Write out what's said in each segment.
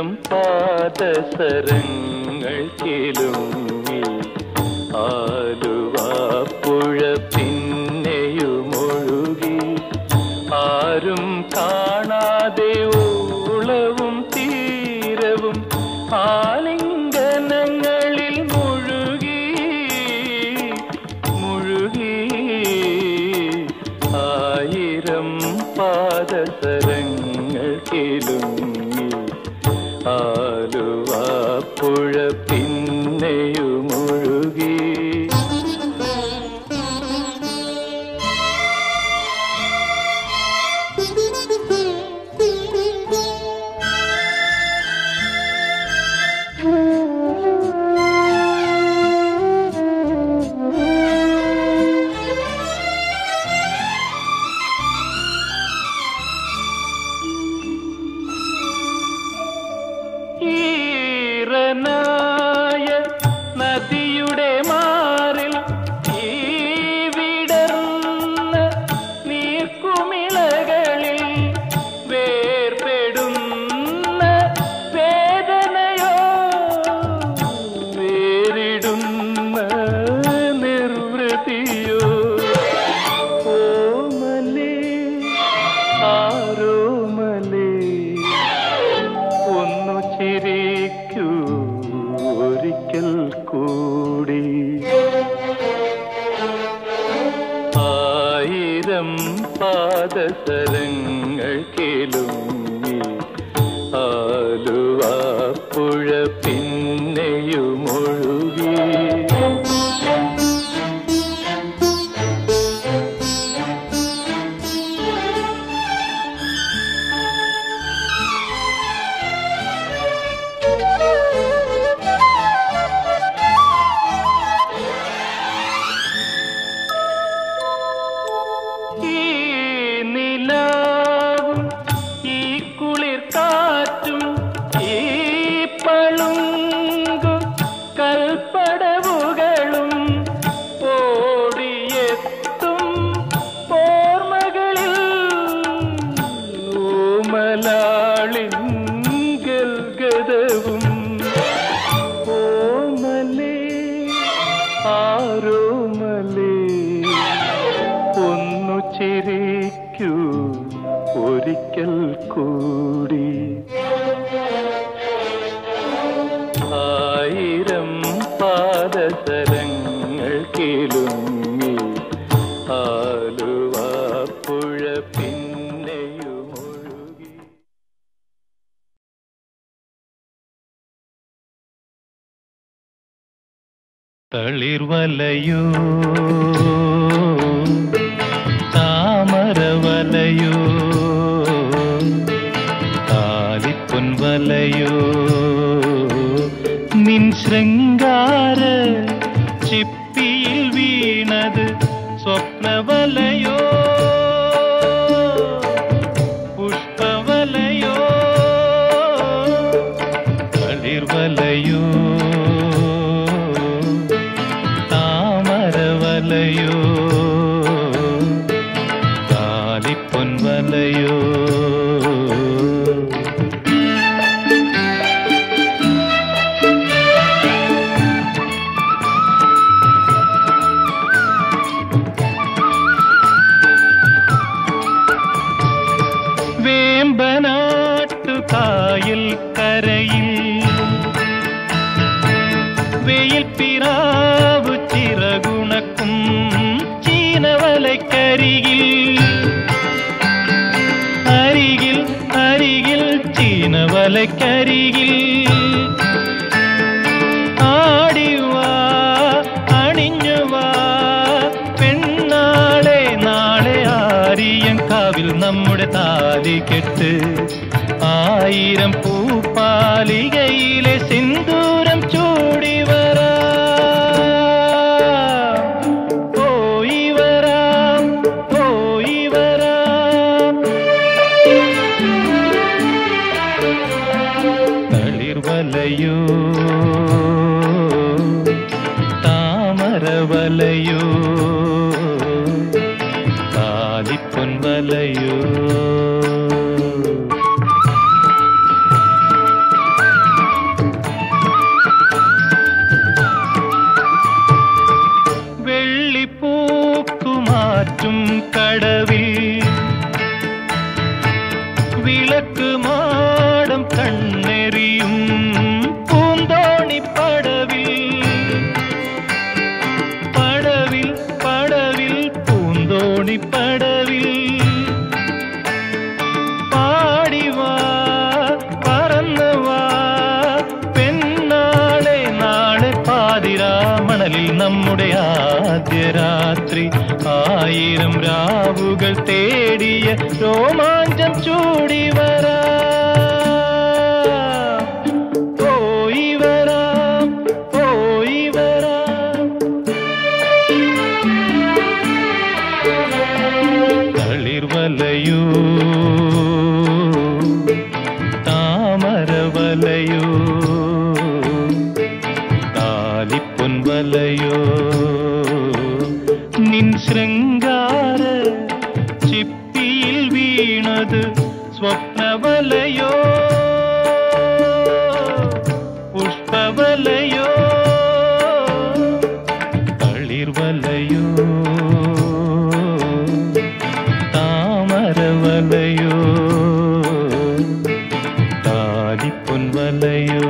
ആയിരം പാദസരങ്ങൾ കിലുങ്ങി ആലുവാപ്പുഴ പിന്നെയുമൊഴുകി ആരും കാണാതെ ഓളവും തീരവും ആലിംഗനങ്ങളിൽ മുഴുകി മുഴുകി ആയിരം പാദസരങ്ങൾ കിലുങ്ങി ആലുവാപ്പുഴ പിന്നെയുമൊഴുകി ഈറനായ നദിയുടെ മാറിൽ ഈ വിടർന്ന നീർക്കുമിളകളിൽ വേർപെടുന്ന വേദനയോ വേറിടുന്ന നിർവൃതിയോ ഓമലേ ആരോമലേ ഒന്നു ചിരിക്കൂ ഒരിക്കൽ കൂടി ആയിരം പാദസരങ്ങൾ കിലുങ്ങി ആലുവാപ്പുഴ പിന്നെയുമൊഴുകി ഈ നിലാവും ഈ കുളിർ കാറ്റും ഈ പളുങ്കും കൽപ്പടവുകളും ഓടിയെത്തും ഓർമ്മകളിൽ ഓമലാളിൻ ഗൽഗതവും ഓമലേ ആരോമലേ ഒന്നു ചിരിക്കൂ ഒരിക്കൽ കൂടി ആയിരം പാദസരങ്ങൾ കിലുങ്ങി ആലുവാപ്പുഴ പിന്നെയുമൊഴുകി തളിർവലയോ താമരവലയോ താലിപ്പൊൻവലയോ നിൻ ശൃംഗാര ചിപ്പിയിൽ വീണത് സ്വപ്നവലയോ പുഷ്പവലയോ തളിർവലയോ താമരവലയോ താലിപ്പൊൻവലയോ വേമ്പനാട്ടു കായൽ കരയിൽ വെയിൽ പിറാവു ചിറകുണക്കും ചീനവലക്കരികിൽ അരികിൽ അരികിൽ ചീനവലക്കരികിൽ ആടിവാ അണിഞ്ഞുവാ പെണ്ണാളെ നാളെ ആരിയം കാവിൽ നമ്മുടെ താലി കെട്ട് ആയിരം പൂപ്പാലികയിലെ സിന്ദൂരം ചൂടി വരാ പോയി വരാം പോയി വരാം തളിർവലയോ താമരവലയോ താലിപ്പൊൻവലയോ പടവിൽ വിളക്ക് മാടം കണ്ണെറിയും പൂന്തോണി പടവിൽ പടവിൽ പടവിൽ പൂന്തോണി പടവിൽ പാടിവാ പറന്നു വാ പെണ്ണാളെ നാളെ പാതിരാമണലിൽ നമ്മുടെ ആദ്യ രാത്രി ആയിരം രാവുകൾ തേടിയ രോമാഞ്ചം ചൂടി വരാ പോയി വരാം പോയി വരാം തളിർവലയോ താമരവലയോ താലിപ്പൊൻവലയോ നിൻ ശൃംഗാര ചിപ്പിയിൽ വീണത് സ്വപ്നവലയോ പുഷ്പവലയോ തളിർവലയോ താമരവലയോ താലിപ്പൊൻവലയോ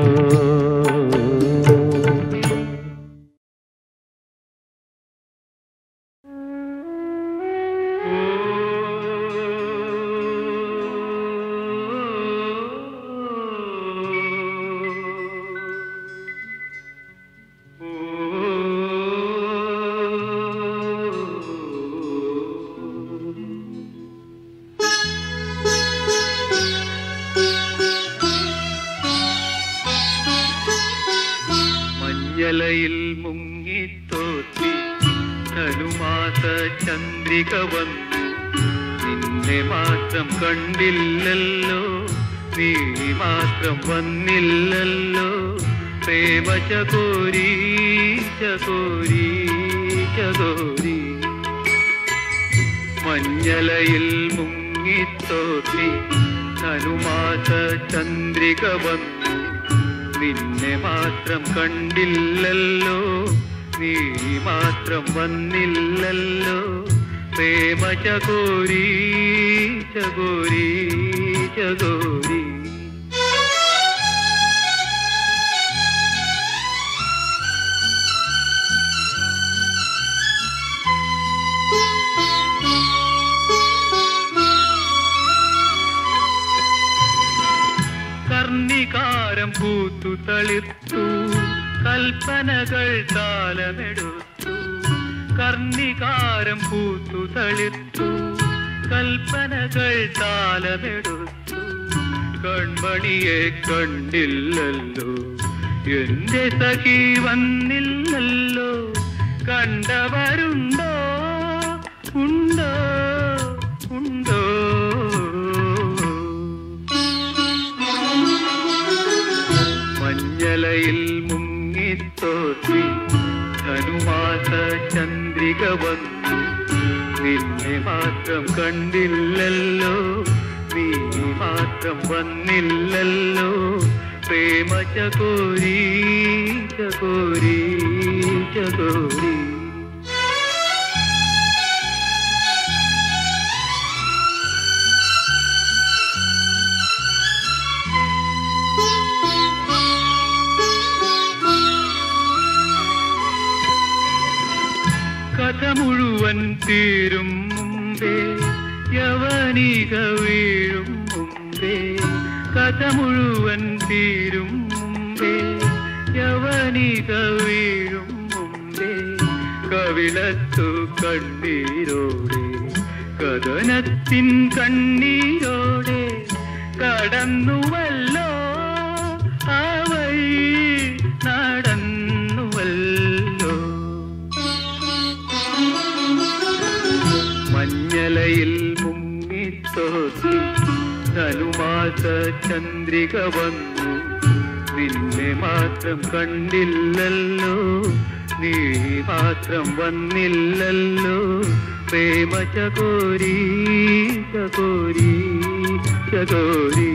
മഞ്ഞലയിൽ മുങ്ങിത്തോത്തി ധനുമാസ ചന്ദ്രിക വന്നു നിന്നെ മാത്രം കണ്ടില്ലല്ലോ നീ മാത്രം വന്നില്ലല്ലോ പ്രേമ ചകോരി ചകോരി ചകോരി മഞ്ഞലയിൽ മുങ്ങിത്തോത്തി ധനുമാസ ചന്ദ്രിക വന്നു നിന്നെ മാത്രം കണ്ടില്ലല്ലോ നീ മാത്രം വന്നില്ലല്ലോ പ്രേമ ചകോരി ചകോരി ചകോരി കർണികാരം പൂത്തു തളിർത്തു കൽപ്പനകൾ താലമെടുത്തു കർണികാരം പൂത്തു തളിർത്തു കൽപ്പനകൾ താലമെടുത്തു കൺമണിയെ കണ്ടില്ലല്ലോ എന്റെ സഖി വന്നില്ലല്ലോ കണ്ടവരുണ്ടോ ഉണ്ടോ ഉണ്ടോ മഞ്ഞലയിൽ മുങ്ങിത്തോത്തി ധനുമാസ ചന്ദ്രിക വന്നു നിന്നെ മാത്രം കണ്ടില്ലല്ലോ നീ മാത്രം വന്നില്ലല്ലോ പ്രേമ ചകോരി ചകോരി ചകോരി കഥ മുഴുവൻ തീരും മുമ്പേ യവനിക വീഴും മുമ്പേ കഥ മുഴുവൻ തീരും മുമ്പേ യവനിക വീഴും മുമ്പേ കവിളത്തു കണ്ണീരോടെ കഥനത്തിൻ കണ്ണീരോടെ കടന്നുവല്ലോ ആ വഴി നടന്നുവല്ലോ മഞ്ഞലയിൽ മുങ്ങിത്തോത്തി ധനുമാസ ചന്ദ്രിക വന്നു നിന്നെ മാത്രം കണ്ടില്ലല്ലോ നീ മാത്രം വന്നില്ലല്ലോ പ്രേമ ചകോരി ചകോരി ചകോരി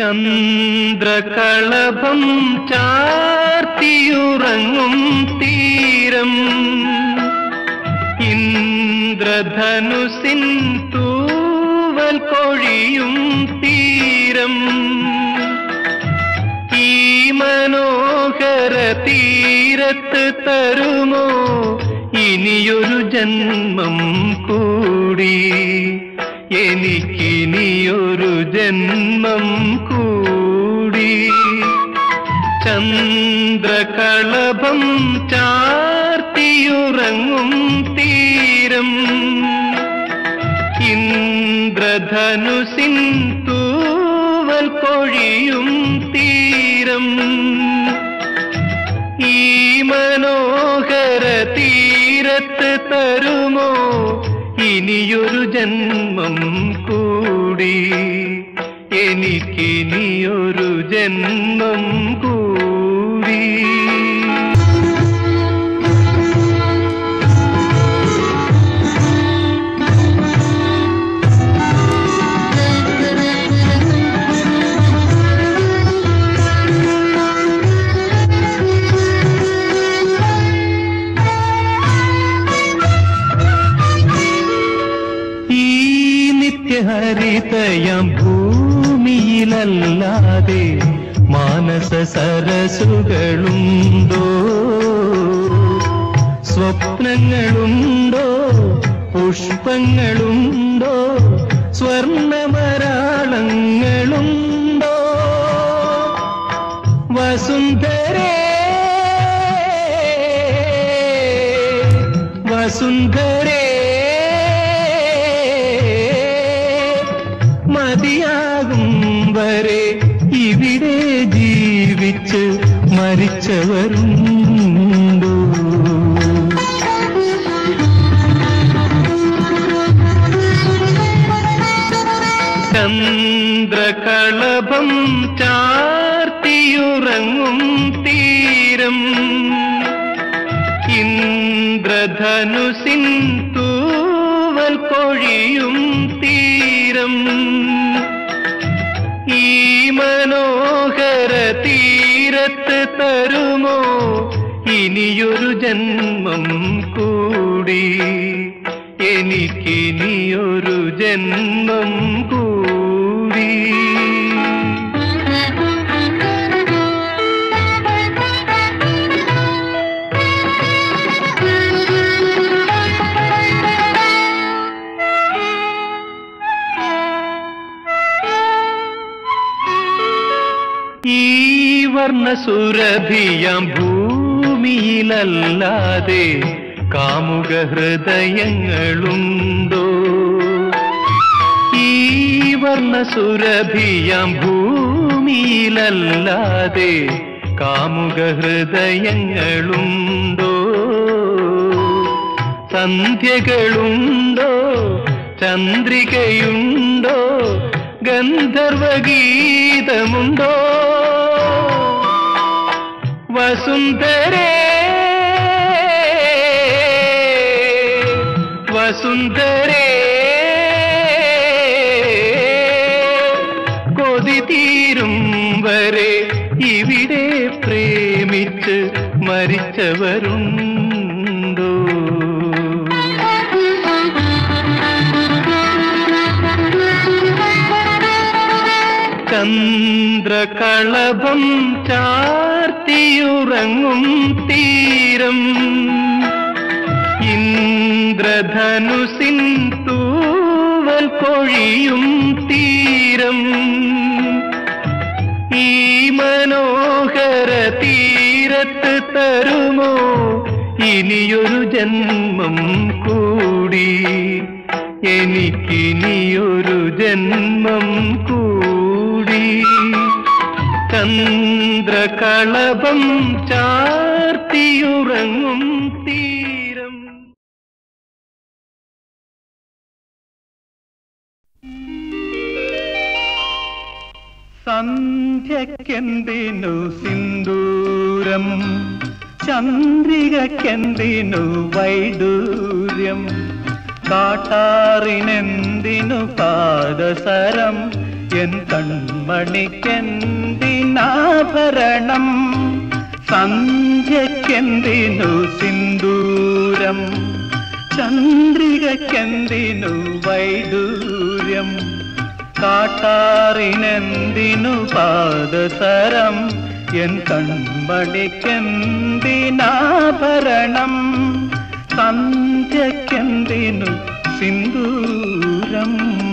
ചന്ദ്രകളഭം ചാർത്തിയുറങ്ങും തീരം ഇന്ദ്രധനുസിൻ തൂവൽ കൊഴിയും തീരം ഈ മനോഹര തീരത്ത് തരുമോ ഇനിയൊരു ജന്മം കൂടി എനിക്കിനിയൊരു ജന്മം കൂടി ചന്ദ്രകളഭം ചാർത്തിയുറങ്ങും തീരം ഇന്ദ്രധനുസിൻ തൂവൽ കൊഴിയും തീരം ഈ മനോഹര തീരത്ത് തരുമോ ഇനിയൊരു ജന്മം കൂടി എനിക്കിനിയൊരു ജന്മം കൂടി ഈ നിത്യഹരിതയം ഭൂമിയിലല്ലാതെ മാനസ സരസുകളുണ്ടോ സ്വപ്നങ്ങളുണ്ടോ പുഷ്പങ്ങളുണ്ടോ സ്വർണമരാളങ്ങളുണ്ടോ വസുന്ധരേ വസുന്ധരേ മതിയാകും വരെ ഇവിടെ ജീവിച്ച് മരിച്ചവരുണ്ടോ ചന്ദ്രകളഭം ചാർത്തിയുറങ്ങും തീരം ഇന്ദ്രധനുസിൻ തൂവൽ കൊഴിയും തീരം ഈ മനോഹര തീരത്ത് തരുമോ ഇനിയൊരു ജന്മം കൂടി എനിക്കിനിയൊരു ജന്മം കൂടി ഈ വർണ്ണസുരഭിയാം ഭൂമിയിലല്ലാതെ കാമുക ഹൃദയങ്ങളുണ്ടോ ഈ വർണ്ണസുരഭിയാം ഭൂമിയിലല്ലാതെ കാമുക ഹൃദയങ്ങളുണ്ടോ സന്ധ്യകളുണ്ടോ ചന്ദ്രികയുണ്ടോ ഗന്ധർവഗീതമുണ്ടോ വസുന്ധരേ വസുന്ധരേ കൊതി തീരും വരെ ഇവിടെ പ്രേമിച്ച് മരിച്ചവരുണ്ടോ ചന്ദ്രകളഭം ചാർത്തിയുറങ്ങും തീരം ഇന്ദ്രധനുസിൻ തൂവൽ കൊഴിയും തീരം ഈ മനോഹര തീരത്ത് തരുമോ ഇനിയൊരു ജന്മം കൂടി എനിക്കിനിയൊരു ജന്മം കൂടി ചന്ദ്രകളഭം ചാർത്തിയുറങ്ങും തീരം സന്ധ്യക്കെന്തിനു സിന്ദൂരം ചന്ദ്രികക്കെന്തിനു വൈഡൂര്യം കാട്ടാറിനെന്തിനു പാദസരം എൻ കൺമണിക്കെന്തിനാഭരണം സന്ധ്യക്കെന്തിനു സിന്ദൂരം ചന്ദ്രികക്കെന്തിനു വൈഡൂര്യം കാട്ടാറിനെന്തിനു പാദസരം എൻ കൺമണിക്കെന്തിനാഭരണം സന്ധ്യക്കെന്തിനു സിന്ദൂരം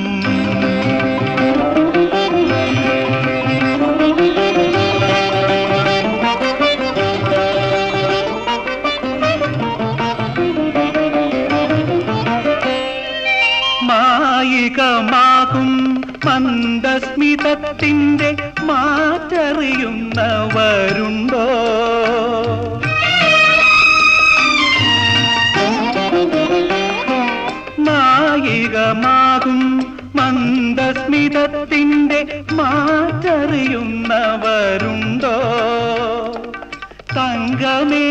മായികമാകും മന്ദസ്മിതത്തിൻ്റെ മാറ്ററിയുന്നവരുണ്ടോ മായികമാകും മന്ദസ്മിതത്തിൻ്റെ മാറ്ററിയുന്നവരുണ്ടോ തങ്കമേ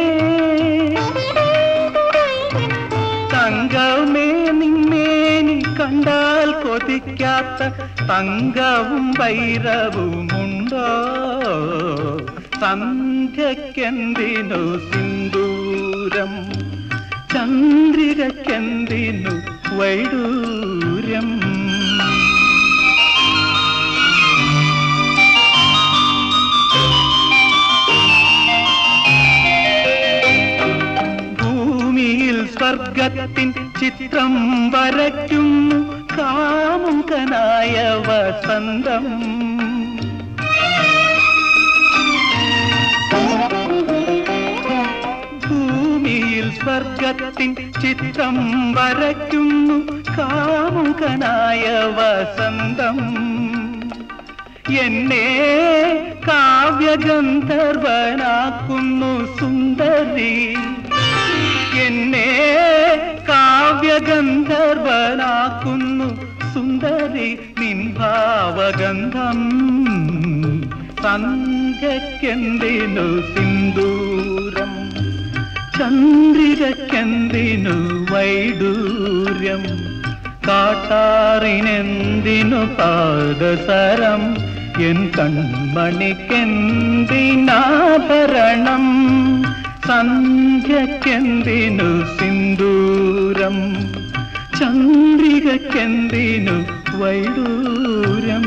തങ്കമേ നിന്നേനി കണ്ടാൽ കൊതിക്കാത്ത തങ്കവും വൈരവുമുണ്ടോ സന്ധ്യക്കെന്തിനു സിന്ദൂരം ചന്ദ്രികക്കെന്തിനു വൈഡൂര്യം ഭൂമിയിൽ സ്വർഗത്തിൻ ചിത്രം വരയ്ക്കുന്നു കാമുകനായ വസന്തം ഭൂമിയിൽ സ്വർഗത്തിൻ ചിത്രം വരയ്ക്കുന്നു കാമുകനായ വസന്തം എന്നെ കാവ്യഗന്ധർവനാക്കുന്നു സുന്ദരി എന്നെ കാവ്യഗന്ധർവനാക്കുന്നു സുന്ദരി നിൻഭാവഗന്ധം സന്ധ്യക്കെന്തിനു സിന്ദൂരം ചന്ദ്രികക്കെന്തിനു വൈഡൂര്യം കാട്ടാറിനെന്തിനു പാദസരം എൻ കൺമണിക്കെന്തിനാഭരണം സന്ധ്യക്കെന്തിനു സിന്ദൂരം ചന്ദ്രികക്കെന്തിനു വൈഡൂര്യം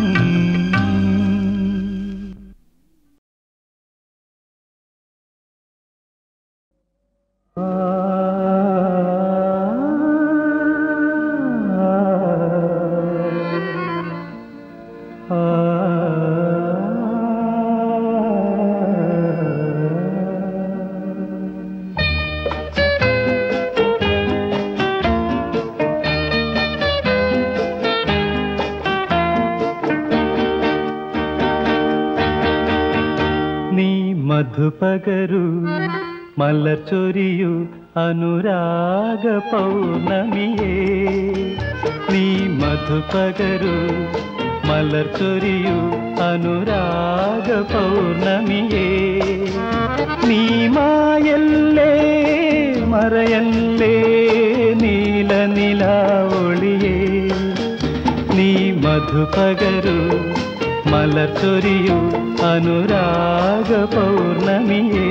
നീ മധുപകരു മലച്ചൊരിയു അനുരാഗ പൗർണമിയേ നീ മധുപകരു മലർച്ചൊരിയു അനുരാഗ പൗർണമിയേ നീ മായല്ലേ മറയല്ലേ നീല നിലാവൊളിയേ നീ മധുപകരു മലർച്ചൊരിയു അനുരാഗ പൗർണമിയേ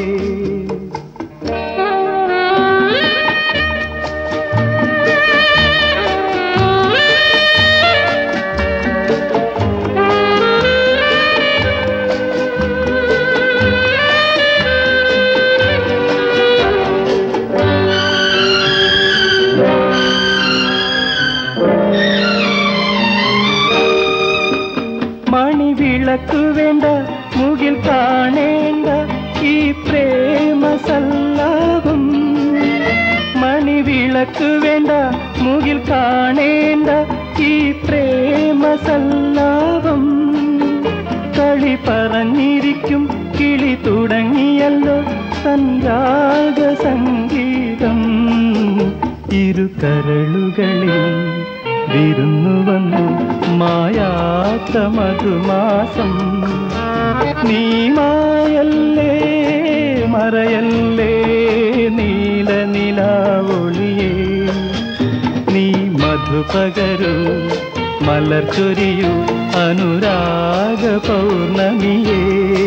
മണിവിളക്ക് വേണ്ട മുകിൽ കാണേണ്ട ഈ പ്രേമ സല്ലാപം മണിവിളക്ക് വേണ്ട മുകിൽ കാണേണ്ട ഈ പ്രേമ സല്ലാപം കളി പറഞ്ഞിരിക്കും കിളി തുടങ്ങിയല്ലോ സഞ്ചാര സംഗീതം ഇരു കരളുകളിൽ വിരുന്നു വന്നു മായാത്ത മധുമാസം നീ മായല്ലേ മറയല്ലേ നീല നിലാവൊളിയേ നീ മധുപകരു മലർച്ചൊരിയു അനുരാഗ പൗർണമിയേ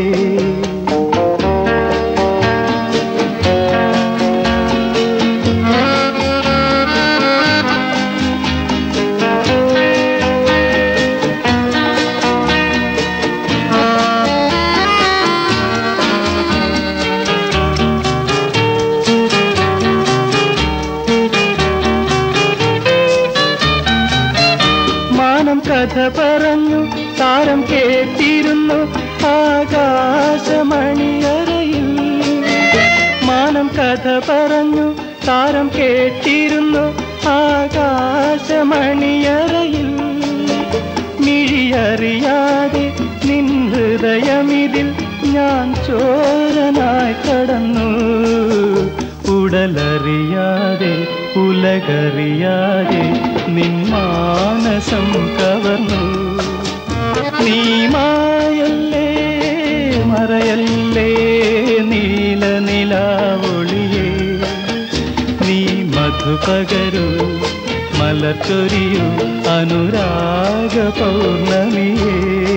മാനം കഥ പറഞ്ഞു താരം കേട്ടിരുന്നു ആകാശമണിയറയിൽ മാനം കഥ പറഞ്ഞു താരം കേട്ടിരുന്നു ആകാശമണിയറയിൽ മിഴിയറിയാതെ നിൻ ഹൃദയമിതിൽ ഞാൻ ചോരനായി കടന്നു ഉടലറിയാതെ ഉലകറിയാതെ നിൻ മാനസം കവർന്നു നീ മായല്ലേ മറയല്ലേ നീല നിലാവൊളിയേ നീ മധു പകരൂ മലച്ചൊരിയൂ അനുരാഗ പൗർണമിയേ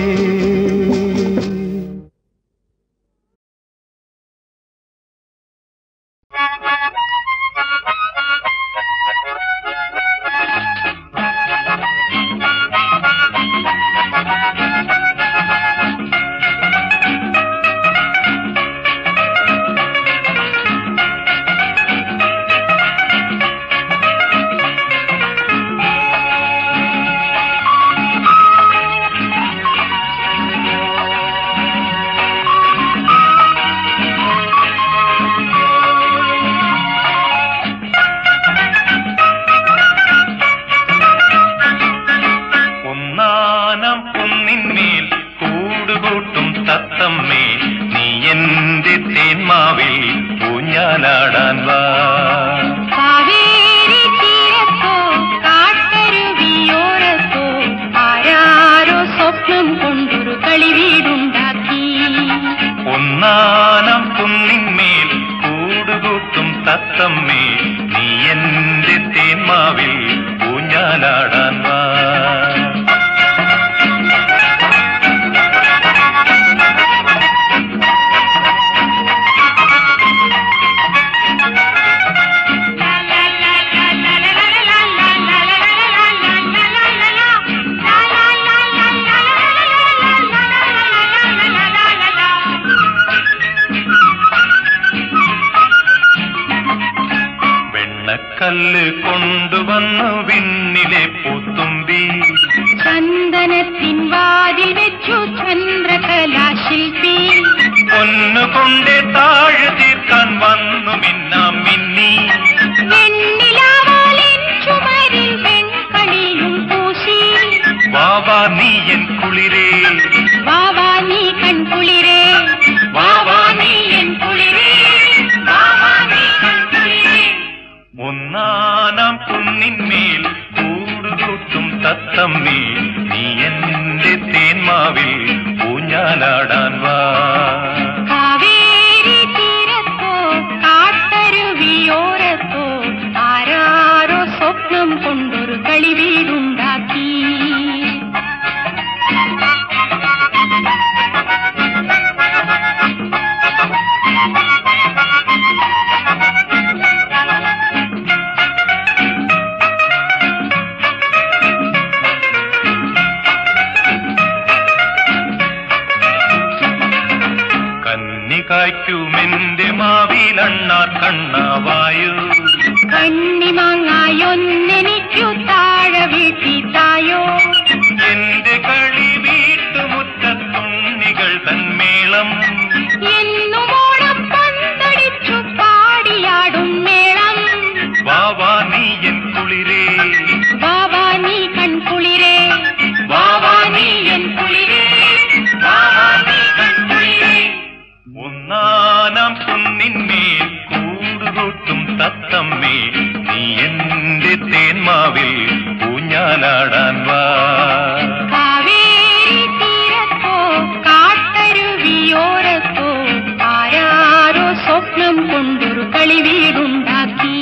ഒന്നാനം കുന്നിന്മേൽ കൂടുകൂട്ടും തത്തമ്മേ നീ എന്റെ തേന്മാവിൽ ഊഞ്ഞാലാടാൻ വാ കാവേരി തീരത്തോ കാട്ടരുവിയോരത്തോ ആരാരോ സ്വപ്നം കൊണ്ടൊരു കളിവീടുണ്ടാക്കി ഒന്നാനം കുന്നിന്മേൽ കൂടുകൂട്ടും തത്തമ്മേ നീ എന്റെ തേന്മാവിൽ ഊഞ്ഞാലാടാൻ വാ വെണ്ണക്കല്ല് കൊണ്ടുവന്നു വിണ്ണിലെ പൂത്തുമ്പി ചന്ദനത്തിൻ വാതിൽ വെച്ചു ചന്ദ്രകലാശില്പി പൊന്നുകൊണ്ടേ താഴ് തീർക്കാൻ വന്നു മിന്നാം മിന്നി വെണ്ണിലാവാലിൻ ചുമരിൽ വെൺകളിയും പൂശി വാവാ നീ എൻ കുളിരേ വാവാ നീ കൺകുളിരേ വാവാ നീ എൻ കുളിരേ വാവാ നീ കൺകുളിരേ ഒന്നാനാം കുന്നിന്മേൽ കൂടുകൂട്ടും തത്തമ്മേ നീ എന്റെ തേന്മാവിൽ ഊഞ്ഞാലാടാൻ വാ കാവേരി തീരത്തോ കാട്ടരുവിയോരത്തോ ആരാരോ സ്വപ്നം കൊണ്ടൊരു കളിവീടുണ്ടാക്കി കന്നികായ്ക്കുമെന്റെ മാവിലണ്ണാർ കണ്ണാവായു കണ്ണിമാങ്ങായൊന്നെനിക്കു താഴെ വീട്ടി തായോ എന്റെ കളി വീട്ടുമുറ്റത്തുണ്ണികൾ തന്മേളം എന്നുമോണം പന്തടിച്ചു പാടിയാടും മേളം വാവാ നീ എൻ കുളിരേ വാവാ നീ കൺകുളിരേ വാവാ നീ എൻ കുളിരേ വാവാ നീ കൺകുളിരേ ഒന്നാനാം കുന്നിന്മേൽ കൂടുകൂട്ടും തത്തമ്മേ നീ എന്റെ തേന്മാവിൽ ഊഞ്ഞാലാടാൻ വാ കാവേരി തീരത്തോ കാട്ടരുവിയോരത്തോ ആരാരോ സ്വപ്നം കൊണ്ടൊരു കളിവീടുണ്ടാക്കി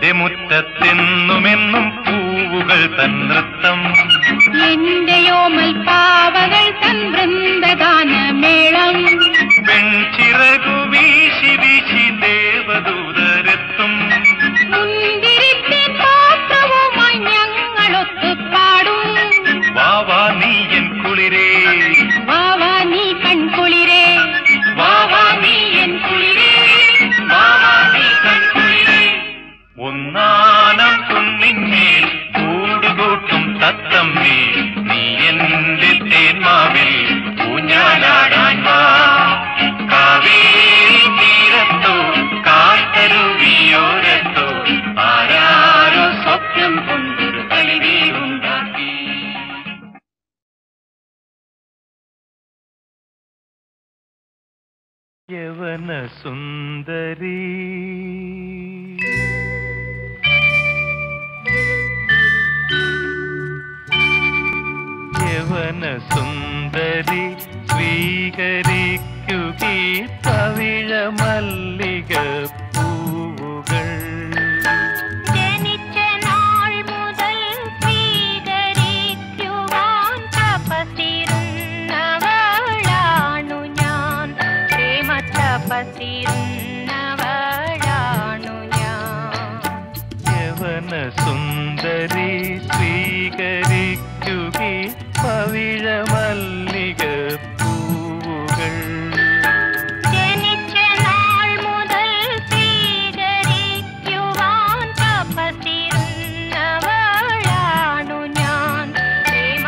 എന്റെ മുറ്റത്തെന്നുമെന്നും പൂവുകൾ തൻ നൃത്തം എന്റെയോമൽ പാവകൾ തൻ വൃന്ദഗാന മേളം വെൺചിറകു വീശി വീശി ദേവദൂതരെത്തും മുന്തിരിത്തെ പാത്രവുമായി ഞങ്ങളൊത്ത് പാടും വാവാ നീ എൻ കുളിരേ വാവാ നീ കൺകുളിരേ വാവാ നീ എൻ കുളിരേ വാവാ നീ കൺകുളിരേ ഒന്നാനം കുന്നിന്മേൽ കൂടുകൂട്ടും തത്തമ്മേ നീ എന്റെ തേന്മാവിൽ ഊഞ്ഞാലാടാൻ വാ കാവേരി തീരത്തോ കാട്ടരുവിയോരത്തോ ആരാരോ സ്വപ്നം കൊണ്ടൊരു കളിവീടുണ്ടാക്കി യവന സുന്ദരി യവന സുന്ദരി സ്വീകരിക്കുകീ പവിഴ മല്ലിക പൂവുകൾ ജനിച്ച നാൾ മുതൽ സ്വീകരിക്കുവാൻ തപസിരുന്നവളാണു ഞാൻ പ്രേമ തപസിരുന്നവളാണു ഞാൻ യവന സുന്ദരി സ്വീകരിക്കുകീ പവിഴ മല്ലിക പൂവുകൾ ജനിച്ച നാൾ മുതൽ സ്വീകരിക്കുവാൻ തപസിരുന്നവളാണു ഞാൻ പ്രേമ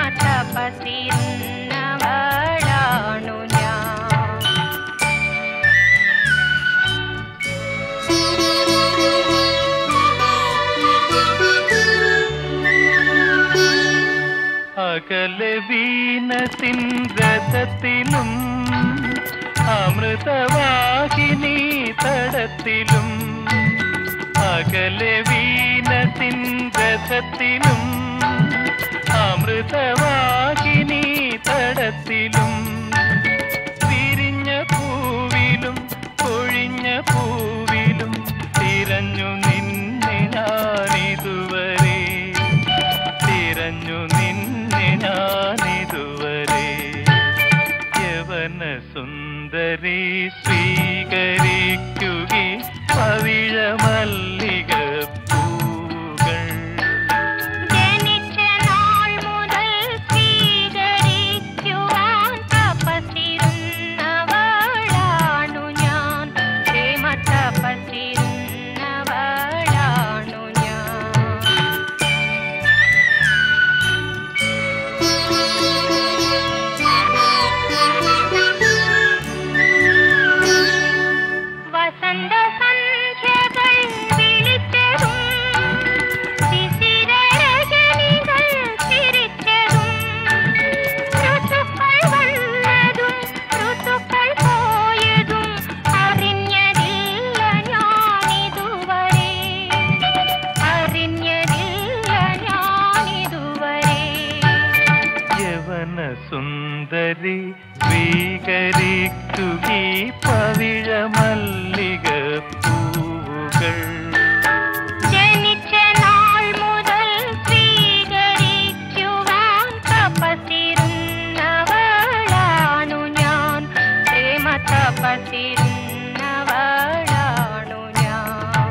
തപസിരുന്നവളാണു ഞാൻ അകലെ വീണത്തിൻ രഥത്തിലും അമൃതവാഹിനി തടത്തിലും അകലെ വീണത്തിൻ രഥത്തിലും അമൃതവാഹിനി തടത്തിലും വിരിഞ്ഞ പൂവിലും പൊഴിഞ്ഞ പൂവിലും തിരഞ്ഞു നിന്നെ ഞാനിതുവരെ തിരഞ്ഞു നിന്നെ ഞാനിതുവരെ യവന സുന്ദരി സ്വീകരിക്കുകി പവിഴ മല്ലിക പൂകൾ ജനിച്ച നാൾ മുതൽ സ്വീകരിക്കുവാൻ തപസിരുന്നവളാണു ഞാൻ പ്രേമ തപസിരുന്നവളാണു ഞാൻ വസന്ത സന്ധ്യകൾ വിളിച്ചതും ശിശിരരജനികൾ ചിരിച്ചതും ഋതുക്കൾ വന്നതും ഋതുക്കൾ പോയതും അറിഞ്ഞതില്ല ഞാനിതുവരെ അറിഞ്ഞതില്ല ഞാനിതുവരെ യവന സുന്ദരി സ്വീകരിക്കുകി പവിഴ മല്ലിക പൂവുകൾ ജനിച്ച നാൾ മുതൽ സ്വീകരിക്കുവാൻ തപസിരുന്നവളാണു ഞാൻ പ്രേമ തപസിരുന്നവളാണു ഞാൻ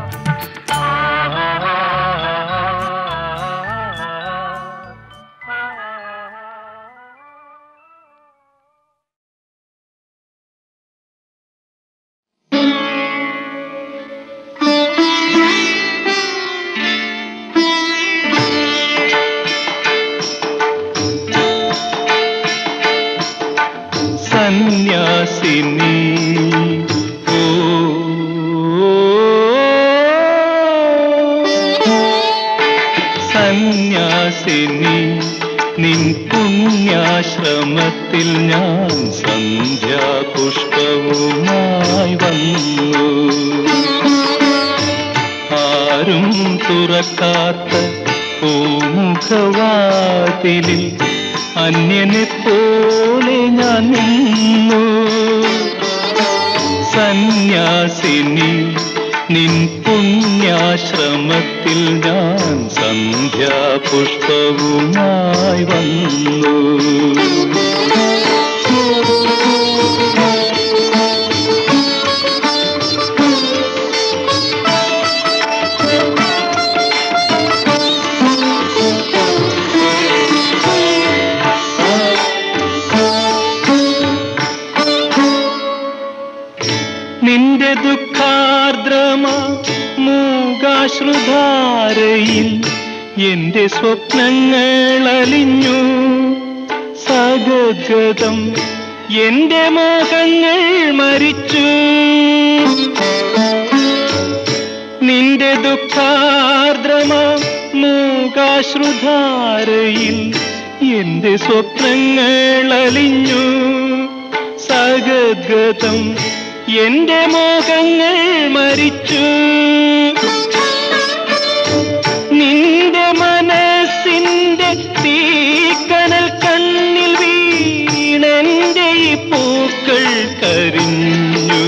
സന്യാസിനി ഓ സന്യാസിനി നിൻ പുണ്യാശ്രമത്തിൽ ഞാൻ സന്ധ്യാപുഷ്പവുമായി വന്നു ആരും തുറക്കാത്ത പൂമുഖവാതിലിൽ അന്യനെ പോലെ ഞാൻ നിന്നു സന്യാസിനി നിൻ പുണ്യാശ്രമത്തിൽ ഞാൻ സന്ധ്യാപുഷ്പവുമായി വന്നു നിന്റെ ദുഃഖാർദ്രമാ മൂകാശ്രുധാരയിൽ എന്റെ സ്വപ്നങ്ങൾ അലിഞ്ഞു സഗദ്ഗതം എന്റെ മോഹങ്ങൾ മരിച്ചു നിന്റെ ദുഃഖാർദ്രമാ മൂകാശ്രുധാരയിൽ എന്റെ സ്വപ്നങ്ങൾ അലിഞ്ഞു സഗദ്ഗതം എന്റെ മോഹങ്ങൾ മരിച്ചു നിന്റെ മനസ്സിന്റെ തീക്കനൽ കണ്ണിൽ വീണെന്റെ ഈ പൂക്കൾ കരിഞ്ഞു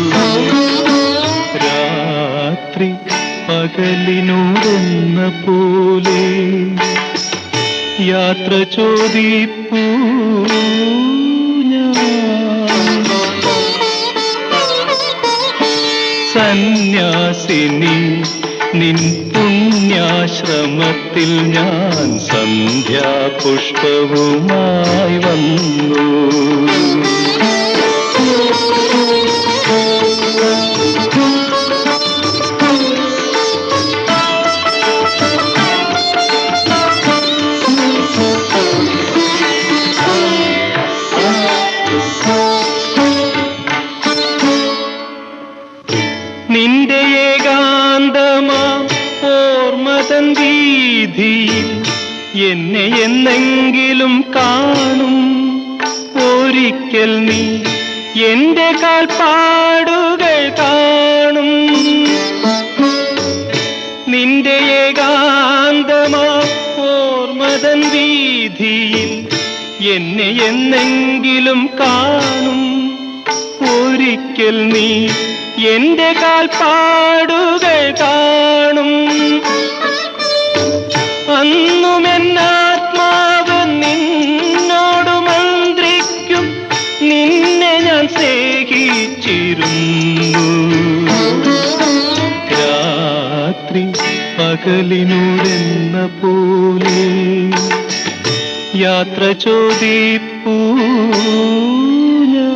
രാത്രി പകലിനോടെന്ന പോലെ യാത്ര ചോദിപ്പൂ ഞാൻ സന്യാസിനി നിൻ പുണ്യാശ്രമത്തിൽ ഞാൻ സന്ധ്യാപുഷ്പവുമായി വന്നു നിന്റെ ഏകാന്തമാ ഓർമ്മതൻ വീതിയിൽ എന്നെ എന്നെങ്കിലും കാണും ഒരിക്കൽ നീ എന്റെ കാൽപ്പാടുകൾ കാണും നിന്റെ ഏകാന്തമാ ഓർമ്മതൻ വീതിയിൽ എന്നെ എന്നെങ്കിലും കാണും ഒരിക്കൽ നീ എന്റെ കാൽപ്പാടുകൾ കാണും അന്നും എന്നാത്മാവ് നിന്നോട് മന്ത്രിക്കും നിന്നെ ഞാൻ സ്നേഹിച്ചിരുന്നു രാത്രി പകലിനോടെന്ന പോലെ യാത്ര ചോദിപ്പൂ ഞാൻ.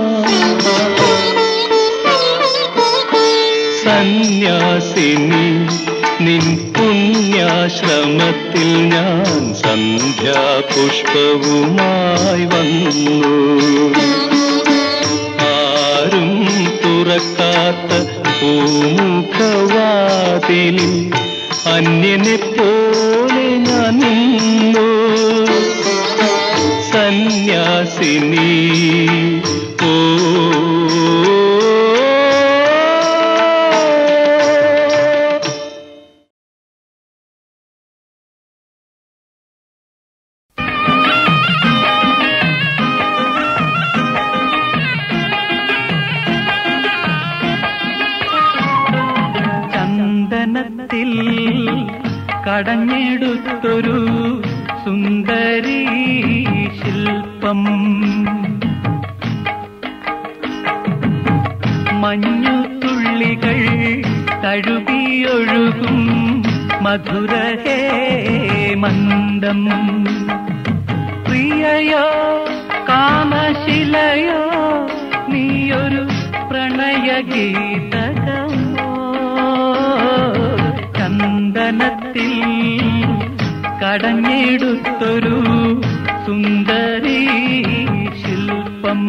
സന്യാസിനി നിൻ പുണ്യാശ്രമത്തിൽ ഞാൻ സന്ധ്യാപുഷ്പവുമായി വന്നു ആരും തുറക്കാത്ത പൂമുഖവാതിലിൽ അന്യനെ പോലെ ഞാൻ നിന്നു സന്യാസിനി ഓ ചന്ദനത്തിൽ കടഞ്ഞെടുത്തൊരു സുന്ദരി ശില്പം മഞ്ഞുതുള്ളികൾ തഴുകിയൊഴുകും മധുരഹേ മന്ദം പ്രിയയോ കാമശിലയോ നീയൊരു പ്രണയഗീതകമോ ചന്ദനത്തിൽ കടഞ്ഞെടുത്തൊരു സുന്ദരി ശില്പം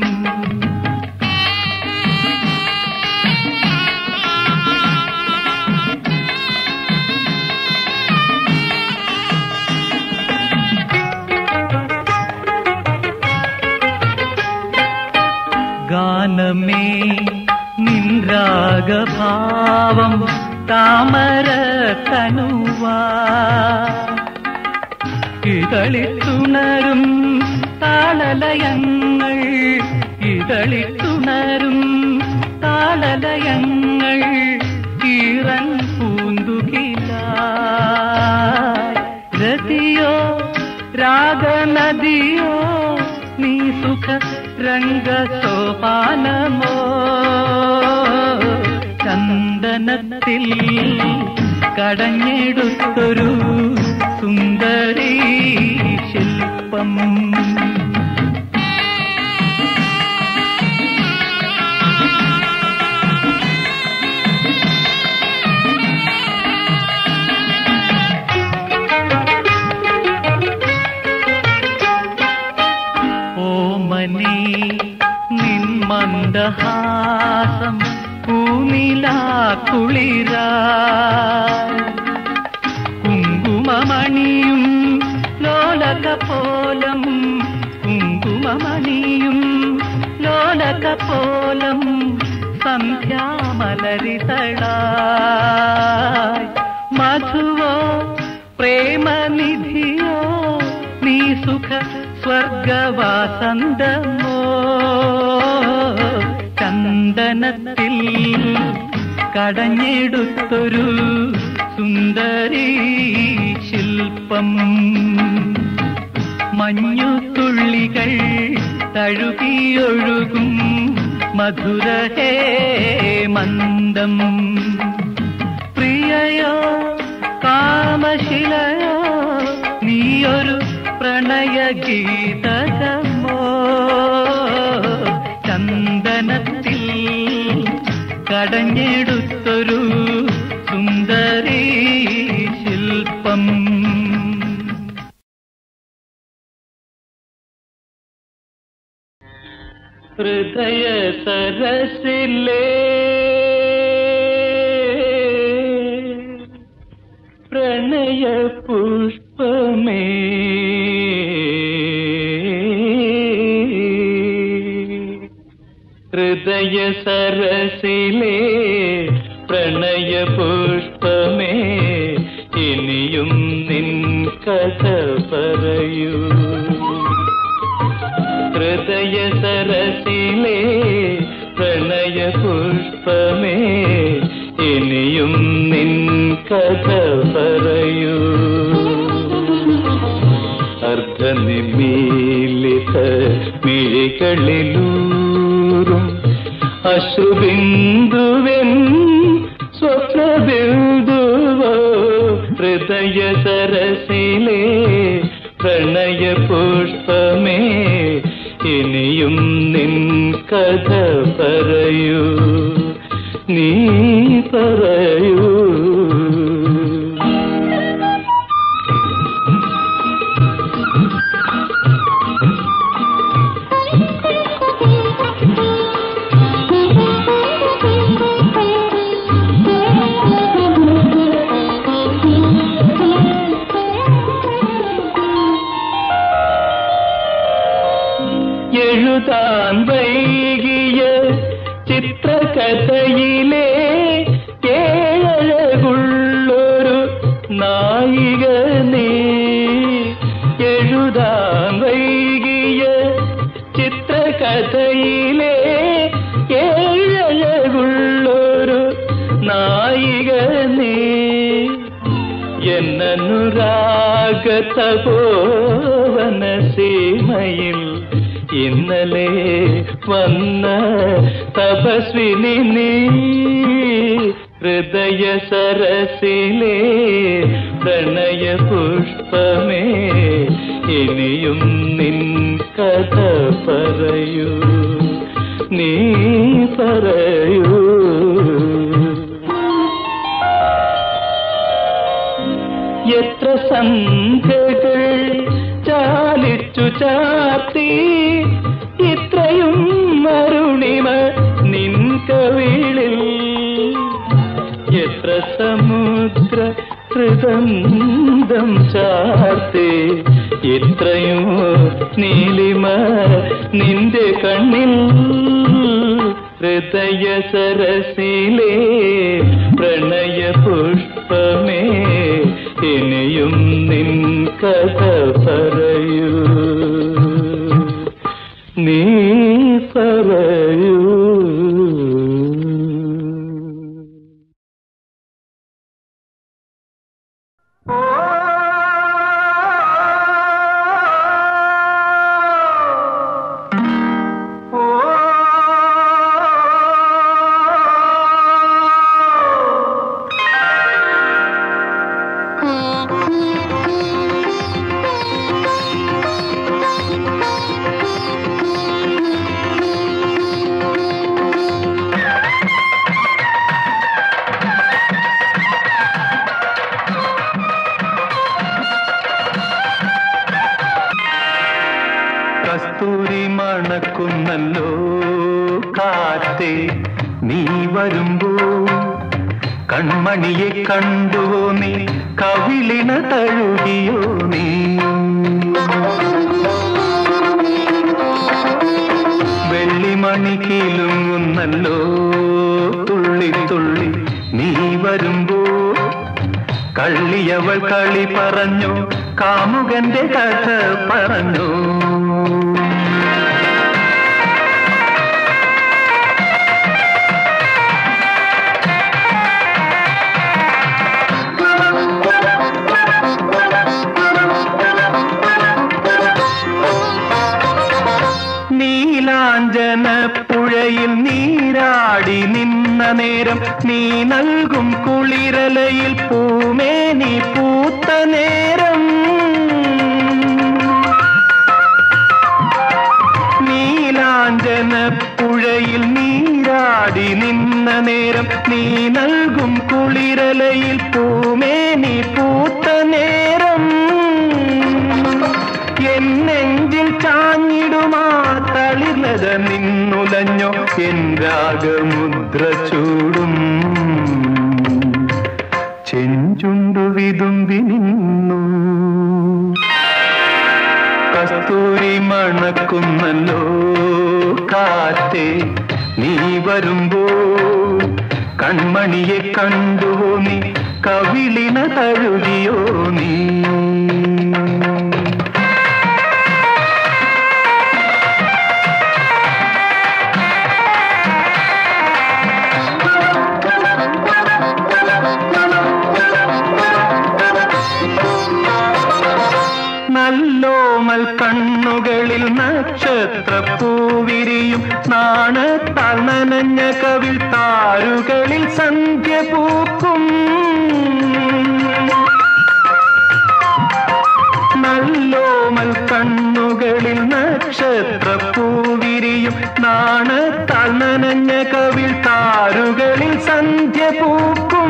ഗാനമേ നിൻരാഗഭാവം താമര തനുവാ ഇതളിത്തുണരും താളലയങ്ങൾ ഇതളിത്തുണരും താളലയങ്ങൾ ഈറൻ പൂന്തുകിലായി രതിയോ രാഗനദിയോ നീ സുഖ രംഗസോപാനമോ ചന്ദനത്തിൽ കടഞ്ഞെടുത്തൊരു സുന്ദരീ ശില്പം ഓമനി നിൻ മന്ദഹാസം പൂനിലാ കുളിര കുങ്കുമമണിയും ലോലകപോലം കുങ്കുമമണിയും ലോലകപോലം സന്ധ്യാമലരിതളായി മധുവോ പ്രേമനിധിയോ നീ സുഖ സ്വർഗവാസന്തമോ ചന്ദനത്തിൽ കടഞ്ഞെടുത്തൊരു സുന്ദരീ ശില്പം മഞ്ഞുതുള്ളികൾ തഴുകിയൊഴുകും മധുരഹേ മന്ദം പ്രിയയോ കാമശിലയോ നീയൊരു പ്രണയഗീതകമോ ചന്ദനത്തിൽ കടഞ്ഞെടുത്തൊരു സുന്ദരീ ശില്പം ഹൃദയ സരസിലേ പ്രണയ പുഷ്പമേ ഹൃദയ സരസിലേ പ്രണയ പുഷ്പമേ ഇനിയും നിൻ കഥ പറയൂ ഹൃദയ സരസിലേ പ്രണയ പുഷ്പമേ ഇനിയും നിൻ കഥ പറയൂ അർദ്ധനിമീലിത മിഴികളിലൂറും അശ്രുബിന്ദുവൻ സ്വപ്നബിന്ദുവോ ഹൃദയ സരസിലേ പ്രണയ പുഷ്പമേ ഇനിയും നിൻ കഥ പറയൂ നീ പറയൂ എഴുതാൻ വൈകിയ ചിത്രകഥയിലെ ഏഴകുള്ളൊരു നായിക നീ എഴുതാൻ വൈകിയ ചിത്രകഥയിലെ ഏഴകുള്ളൊരു നായിക നീ എന്നനുരാഗതപോവന സീമയിൽ ഇന്നലെ വന്ന തപസ്വിനി നീ ഹൃദയ സരസിലേ പ്രണയ പുഷ്പമേ ഇനിയും നിൻ കഥ പറയൂ നീ പറയൂ എത്ര സന്ധ്യകൾ ചാലിച്ചു ചാർത്തി ഇത്രയും അരുണിമ നിൻ കവിളിൽ എത്ര സമുദ്ര ഹൃദന്തം ചാർത്തി ഇത്രയും നീലിമ നിന്റെ കണ്ണിൽ ഹൃദയ സരസിലേ പ്രണയ പുഷ്പമേ ഇനിയും നിൻ കഥ പറയൂ നീ പറയൂ കസ്തൂരി മണക്കുന്നല്ലോ കാറ്റേ നീ വരുമ്പോ കൺമണിയെ കണ്ടുവോ നീ കവിളിണ തഴുകിയോ നീ വെള്ളിമണി കീലുങ്ങുന്നല്ലോ തുള്ളി തുള്ളി നീ വരുമ്പോ കള്ളിയവൾ കളി പറഞ്ഞു കാമുകന്റെ കഥ പറഞ്ഞു നീലാഞ്ജന പുഴയിൽ നീരാടി നിന്ന നേരം നീ നൽകും കുളിരലയിൽ പൂമേനി പൂത്ത നേരം നീലാഞ്ജന പുഴയിൽ നീരാടി നിന്ന നേരം നീ നൽകും കുളിരലയിൽ പൂമേനി പൂത്ത നേരം എൻ നെഞ്ചിൽ ചാഞ്ഞിടുമാ തളിർലത നിന്നുലഞ്ഞോ എൻ രാഗമുദ്ര ചൂടും ചെഞ്ചുണ്ടു വിതുമ്പി നിന്നു കസ്തൂരി മണക്കുന്നല്ലോ കാറ്റേ നീ വരുമ്പോ കൺമണിയെ കണ്ടുവോ നീ കവിളിന തഴുകിയോ നീ നല്ലോമൽ കണ്ണുകളിൽ നക്ഷത്ര പൂവിരിയും നാണത്താൽ നനഞ്ഞ കവിൾ താരുകളിൽ സന്ധ്യ പൂക്കും നല്ലോമൽ കണ്ണുകളിൽ നക്ഷത്ര പൂവിരിയും നാണത്താൽ നനഞ്ഞ കവിൾ താരുകളിൽ സന്ധ്യ പൂക്കും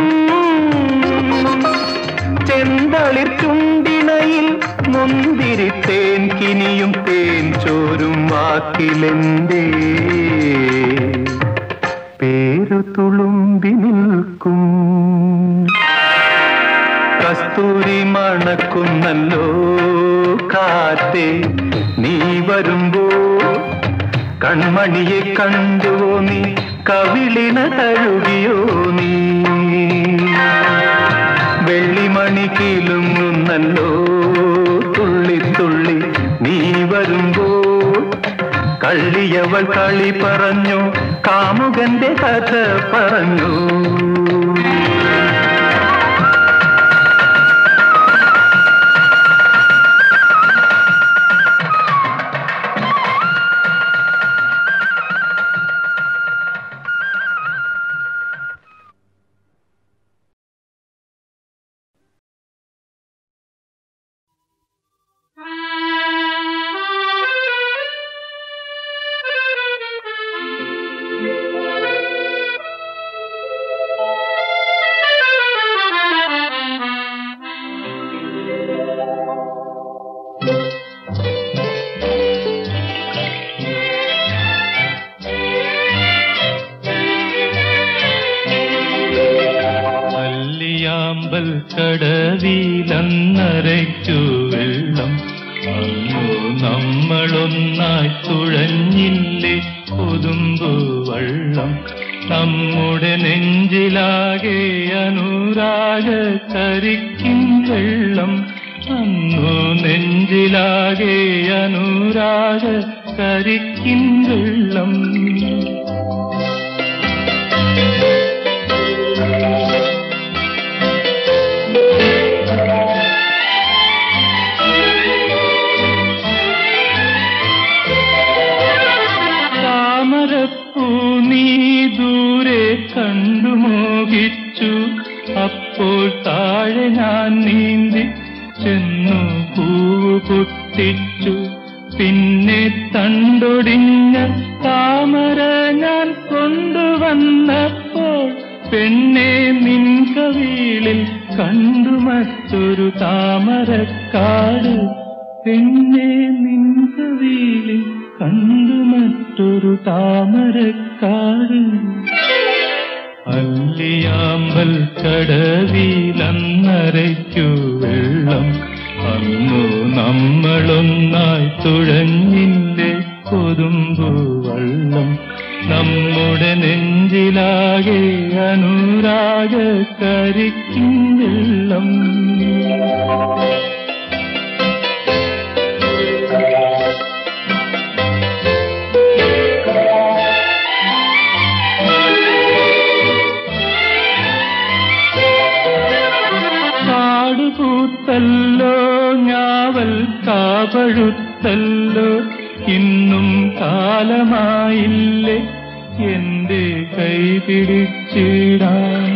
ചെന്തളിർ ചുണ്ടിണയിൽ മുന്തിരി തേൻ കിനിയും തേൻ ചോരും വാക്കിലെന്തേ പേരു തുളുമ്പി നിൽക്കും കസ്തൂരി മണക്കുന്നല്ലോ കാറ്റേ നീ വരുമ്പോ കൺമണിയെ കണ്ടുവോ നീ കവിളിന തഴുകിയോ നീ വെള്ളിമണി കീലുങ്ങുന്നല്ലോ തുള്ളി തുള്ളി നീ വരുമ്പോ കള്ളിയവൾ കളി പറഞ്ഞു കാമുകന്റെ കഥ പറഞ്ഞു അല്ലിയാമ്പൽ കടവിലന്നരയ്ക്കു വെള്ളം അങ്ങു നമ്മളൊന്നായി തുഴഞ്ഞില്ലേ കൊതുമ്പു വള്ളം നമ്മുടെ നെഞ്ചിലാകെ അനുരാഗ കരിക്കിൻ വെള്ളം അന്നു നെഞ്ചിലാകെ അനുരാഗ കരിക്കിൻ വെള്ളം താഴെ ഞാൻ നീന്തി ചെന്നു പൂവ് പൊട്ടിച്ചു പിന്നെ തണ്ടൊടിഞ്ഞ താമര ഞാൻ കൊണ്ടുവന്നപ്പോൾ പെണ്ണെ നിൻ കവിളിൽ കണ്ടു മറ്റൊരു താമരക്കാട് പെണ്ണെ നിൻ കവിളിൽ കണ്ടു മറ്റൊരു താമരക്കാട് അല്ലിയാമ്പൽ കടവിലന്നരയ്ക്കു വെള്ളം അന്നു നമ്മളൊന്നായി തുഴഞ്ഞില്ലേ കൊതുമ്പു വള്ളം നമ്മുടെ നെഞ്ചിലാകെ അനുരാഗ കരിക്കും വെള്ളം കാടുപൂത്തല്ലോ ഞാവൽ കാപഴുത്തല്ലോ ഇന്നും കാലമായില്ലേ എന്റെ കൈ പിടിച്ചിടാൻ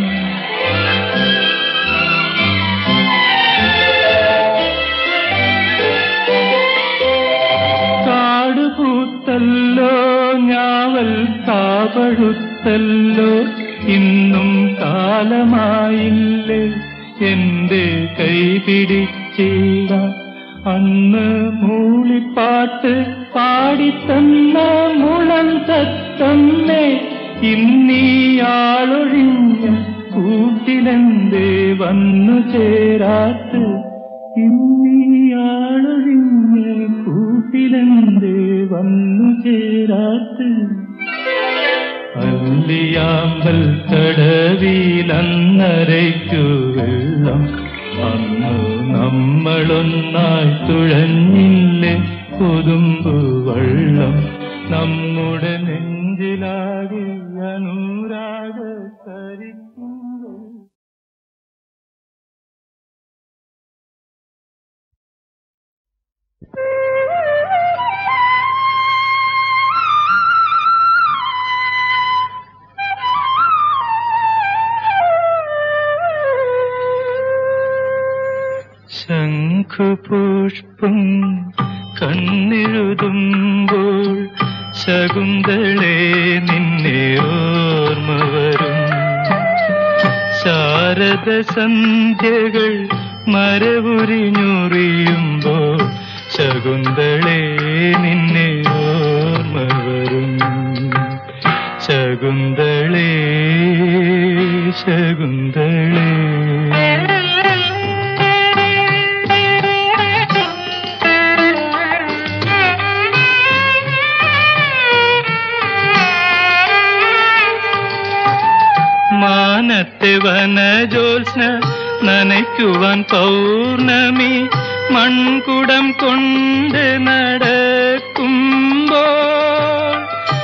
കാടുപൂത്തല്ലോ ഞാവൽ കാപഴുത്തല്ലോ ഇന്നും കാലമായില്ലേ എന്റെ കൈ പിടിച്ചിട അന്ന് മൂളിപ്പാട്ട് പാടിത്തന്ന മുളം തത്തമ്മേ ഇന്നീയാളൊഴിഞ്ഞ കൂട്ടിലെന്തേ വന്നു ചേരാത്ത് ഇന്നീയാളൊഴിഞ്ഞ കൂട്ടിലെന്തേ വന്നു ചേരാത്ത് അല്ലിയാമ്പൽ കടവിലന്നരയ്ക്കു വെള്ളം അന്നു നമ്മളൊന്നായി തുഴഞ്ഞില്ലേ കൊതുമ്പു വള്ളം നമ്മുടെ നെഞ്ചിലാകെ അനുരാഗ കരിക്കും വെള്ളം. ശംഖുപുഷ്പം കണ്ണെഴുതുമ്പോൾ ശകുന്തളെ നിന്നെ ഓർമ്മ വരും ശാരദ സന്ധ്യകൾ മരവുരിഞ്ഞുറിയുമ്പോൾ ശകുന്തളെ നിന്നെ ഓർമ്മ വരും ശകുന്തളേ ശകുന്തളേ മാനത്തെ വനജോത്സ്ന നനയ്ക്കുവാൻ പൗർണമി മൺകുടം കൊണ്ട് നടക്കുമ്പോൾ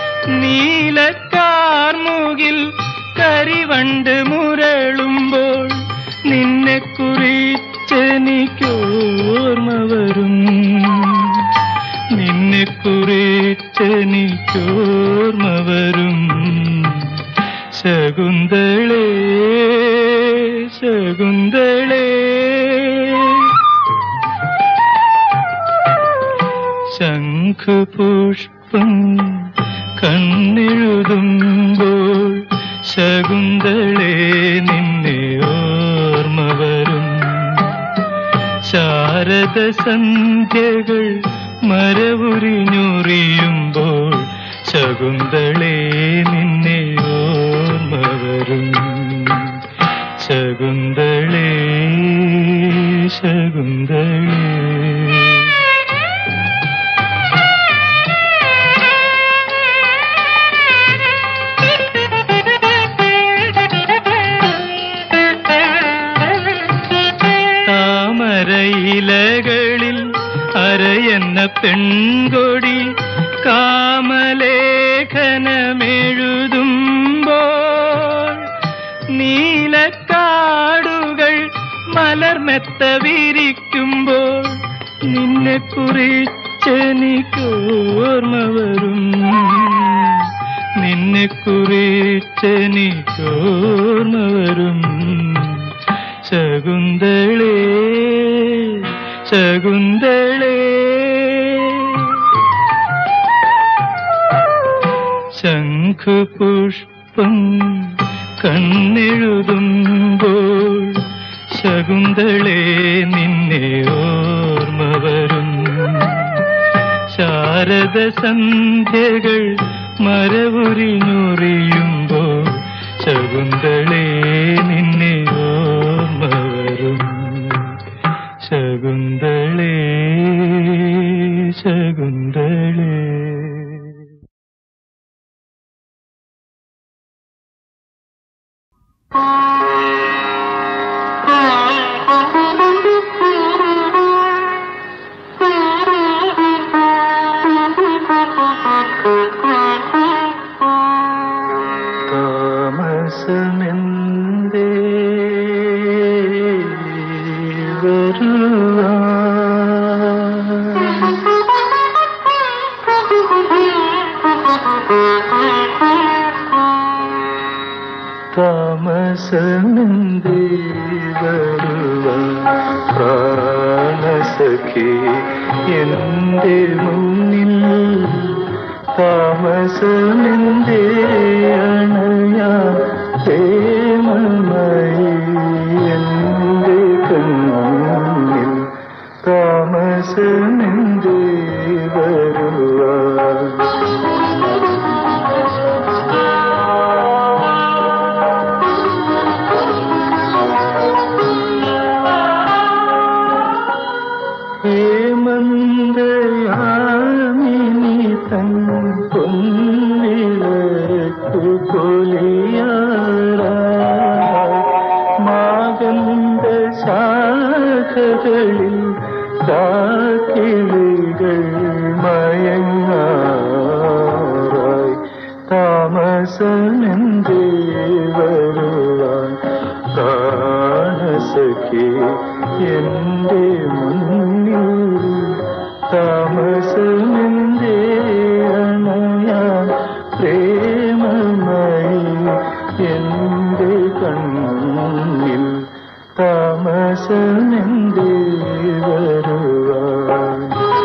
നീലക്കാർമുകിൽ കരിവണ്ട് മുരളുമ്പോൾ നിന്നെ കുറിച്ചെനിക്കോർമ്മ വരും നിന്നെ കുറിച്ചെനിക്കോർമ്മ വരും ശകുന്തളേ ശകുന്തളേ ശംഖുപുഷ്പം കണ്ണെഴുതുമ്പോൾ ശകുന്തളേ നിന്നെ ഓർമ്മ വരും ശാരദ സന്ധ്യകൾ മരവുരിഞ്ഞുറിയുമ്പോൾ ശകുന്തളേ നിന്നെ ഓർമ്മ വരും ശകുന്തളേ ശകുന്തളേ താമരയിലകളിൽ അരയെന്ന പെൺകൊടി കാമലേഖനമെഴുതുമ്പോൾ നീലക്കാടുകൾ മലർമെത്ത വിരിക്കുമ്പോൾ നിന്നെ കുറിച്ചെനിക്കോർമ്മ വരും നിന്നെ കുറിച്ചെനിക്കോർമ്മ വരും ശകുന്തളേ ശകുന്തളേ ശംഖുപുഷ്പം കണ്ണെഴുതുമ്പോൾ ശകുന്തളേ നിന്നെ ഓർമ്മ വരും ശാരദ സന്ധ്യകൾ മരവുരിഞ്ഞുറിയുമ്പോൾ ശകുന്തളേ നിന്നെ ഓർമ്മ വരും ശകുന്തളേ ശകുന്തളേ താമസമെന്തേ വരുവാൻ താമസമെന്തേ വരുവാൻ പ്രാണസഖി എന്റെ മുന്നിൽ താമസമെന്തേ അണയാ പ്രേമമായി എന്റെ കണ്ണിൽ താമസമെന്തേ വരുവാൻ ഹേമന്തയാമിനി തൻ പൊന്നിളക്കു കൊലിയാറാ മാകന്ത ശാഖകളിൽ കാക്കിളികൾ മയങ്ങാറായി താമസമെന്തേ വരുവാൻ പ്രാണസഖി എന്റെ മുന്നിൽ താമസമെന്തേ അണയാൻ പ്രേമമായി എന്റെ കണ്ണിൽ താമസമെന്തേ വരുവാൻ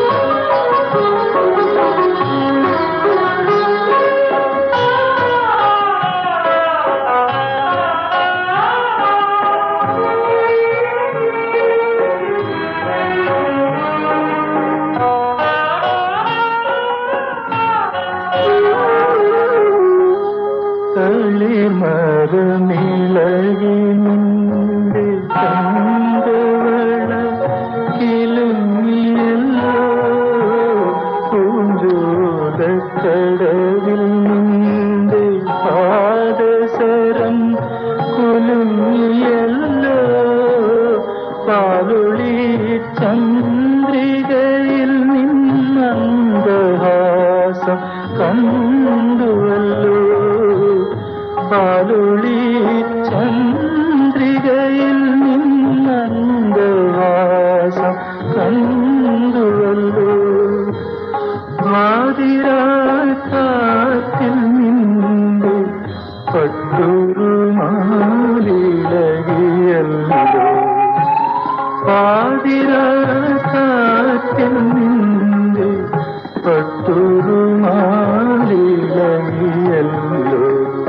കളിമരമിളകി നിന്റെ ചന്തവള കിലുങ്ങിയല്ലോ പൂഞ്ചോലക്കടവിൽ നിന്റെ പാദസരം കുലുങ്ങിയല്ലോ പാലുളി ചന്ദ്രികയിൽ നിന്നന്തഹാസം കണ്ടുവല്ലോ പാലുളി ചന്ദ്രികയിൽ നിന്നന്തഹാസം കണ്ടുവല്ലോ വാതിരാക്കാറ്റിൽ നിന്റെ പട്ടുറുമാലിളകിയല്ലോ പാതിരാക്കാറ്റിൽ നിന്റെ പട്ടുറുമാലിളകിയല്ലോ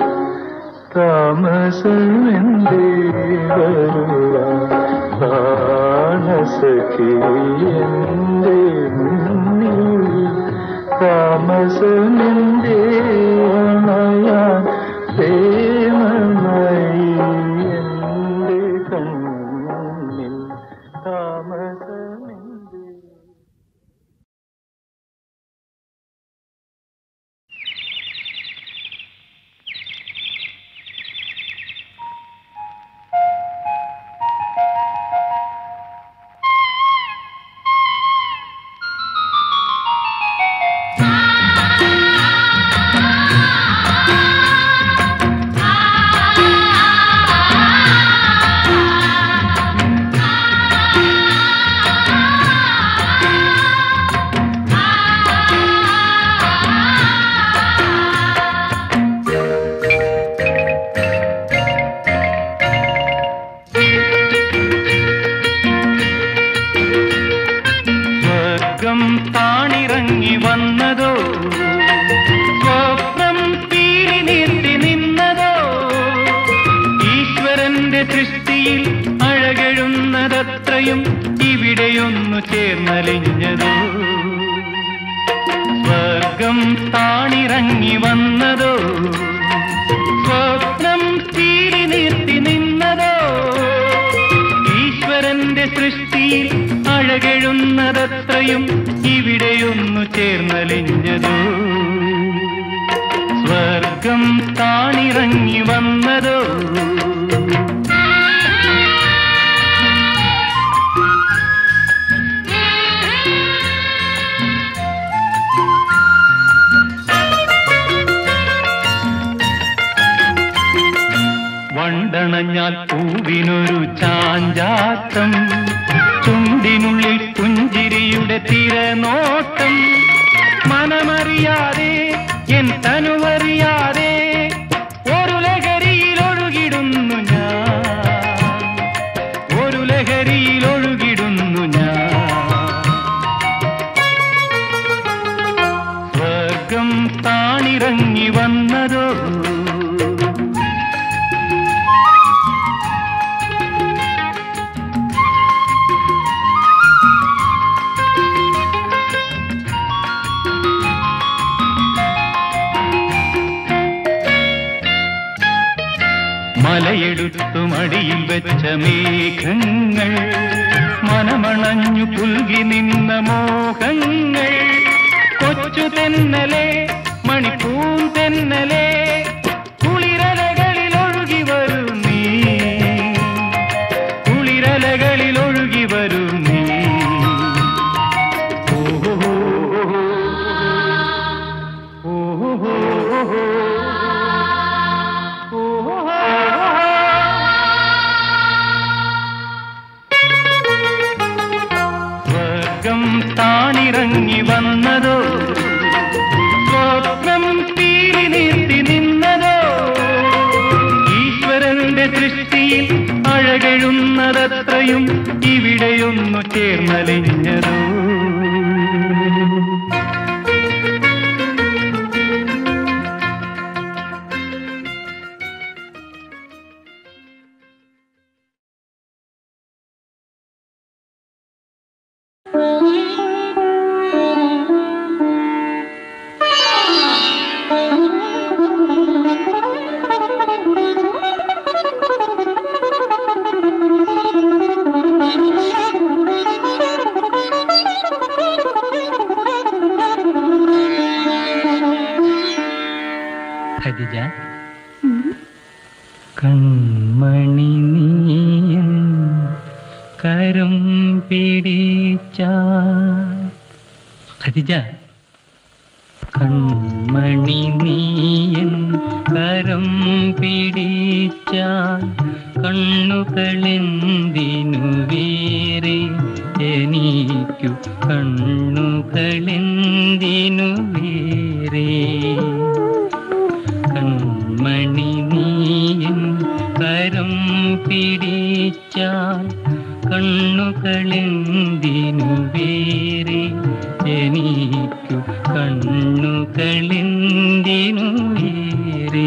താമസമെന്തേ പ്രാണസഖി എന്റെ മുന്നിൽ താമസമെന്തേ അണയാൻ പ്രേമമായി എന്റെ കണ്ണിൽ താമസമെന്തേ Thank അഴകെഴുന്നതത്രയും ഇവിടെയൊന്നു ചേർന്നലിഞ്ഞതോ സ്വർഗം താണിറങ്ങി വന്നതോ സ്വപ്നം തീരി നിർത്തി നിന്നതോ ഈശ്വരന്റെ സൃഷ്ടിയിൽ അഴകെഴുന്നതത്രയും ഇവിടെയൊന്നു ചേർന്നലിഞ്ഞതോ സ്വർഗം താണിറങ്ങി വന്നതോ വണ്ടണഞ്ഞാൽ പൂവിനൊരു ചാഞ്ചാട്ടം ചുണ്ടിനുള്ളിൽ പുഞ്ചിരിയുടെ തിരനോട്ടം മനമറിയാതെ എൻ തനുവറിയാതെ ഒരു ലഹരിയിൽ ഒഴുകിടുന്നു ഞാൻ ഒരു ലഹരിയിൽ ഒഴുകിടുന്നു ഞാൻ സ്വർഗം താണിറങ്ങി വന്നതോ മലയെടുത്തു മടിയിൽ വെച്ച മേഘങ്ങൾ മനമണഞ്ഞു പുൽകി നിന്ന മോഹങ്ങൾ കൊച്ചു തെന്നലെ മണിപ്പൂൻ തെന്നലെ കുളിരലകളിൽ ഒഴുകി വരും നീ കുളിരലകളിൽ ഒഴുകി വരും നീ ഓഹോ ഓഹോ സ്വർഗം താണിറങ്ങി വന്നതോ സ്വപ്നം തീരി നിർത്തി നിന്നതോ ഈശ്വരന്റെ ദൃഷ്ടിയിൽ അഴകെഴുന്നതത്രയും ഇവിടെയൊന്നു ചേർന്നലിഞ്ഞതോ ഖദിജ കൺമണി നീയൻ കരം പിടിച്ച ഖദിജ കൺമണി നീയൻ കരം പിടിച്ച കണ്ണുകളെന്തിനു വേറെ എനിക്കു കണ്ണുകളെന്തിനു വേറെ കൺമണി നീയൻ കരം പിടിച്ചാൽ കണ്ണുകളെന്തിനു വേറെ എനിക്കു കണ്ണുകളെന്തിനു വേറെ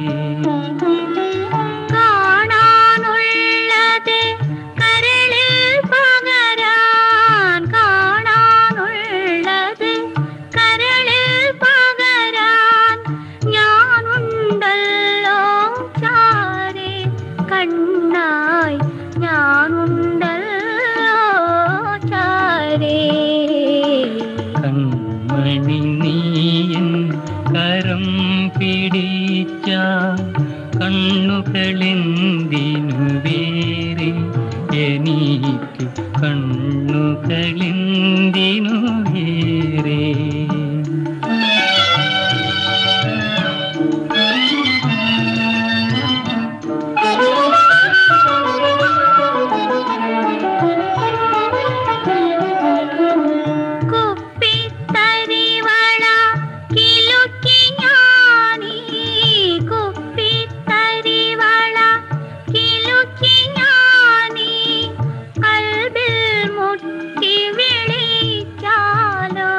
കാണാനുള്ളത് കരളിൽ പകരാൻ കാണാനുള്ളത് കരളിൽ പകരാൻ ഞാനുണ്ടല്ലോ ചാരെ കണ്ണായി ഞാനുണ്ടല്ലോ ചാരേ കൺമണി നീയൻ കരം പിടിച്ച കണ്ണുകളെന്തിനു വേറെ എനിക്കു കണ്ണുകളെന്തിനു വേറെ കുപ്പിത്തരിവള കിലുക്കി ഞാനീ കുപ്പിത്തരിവള കിലുക്കി ഞാനീ കൽബിൽ മുട്ടി വിളിച്ചാലോ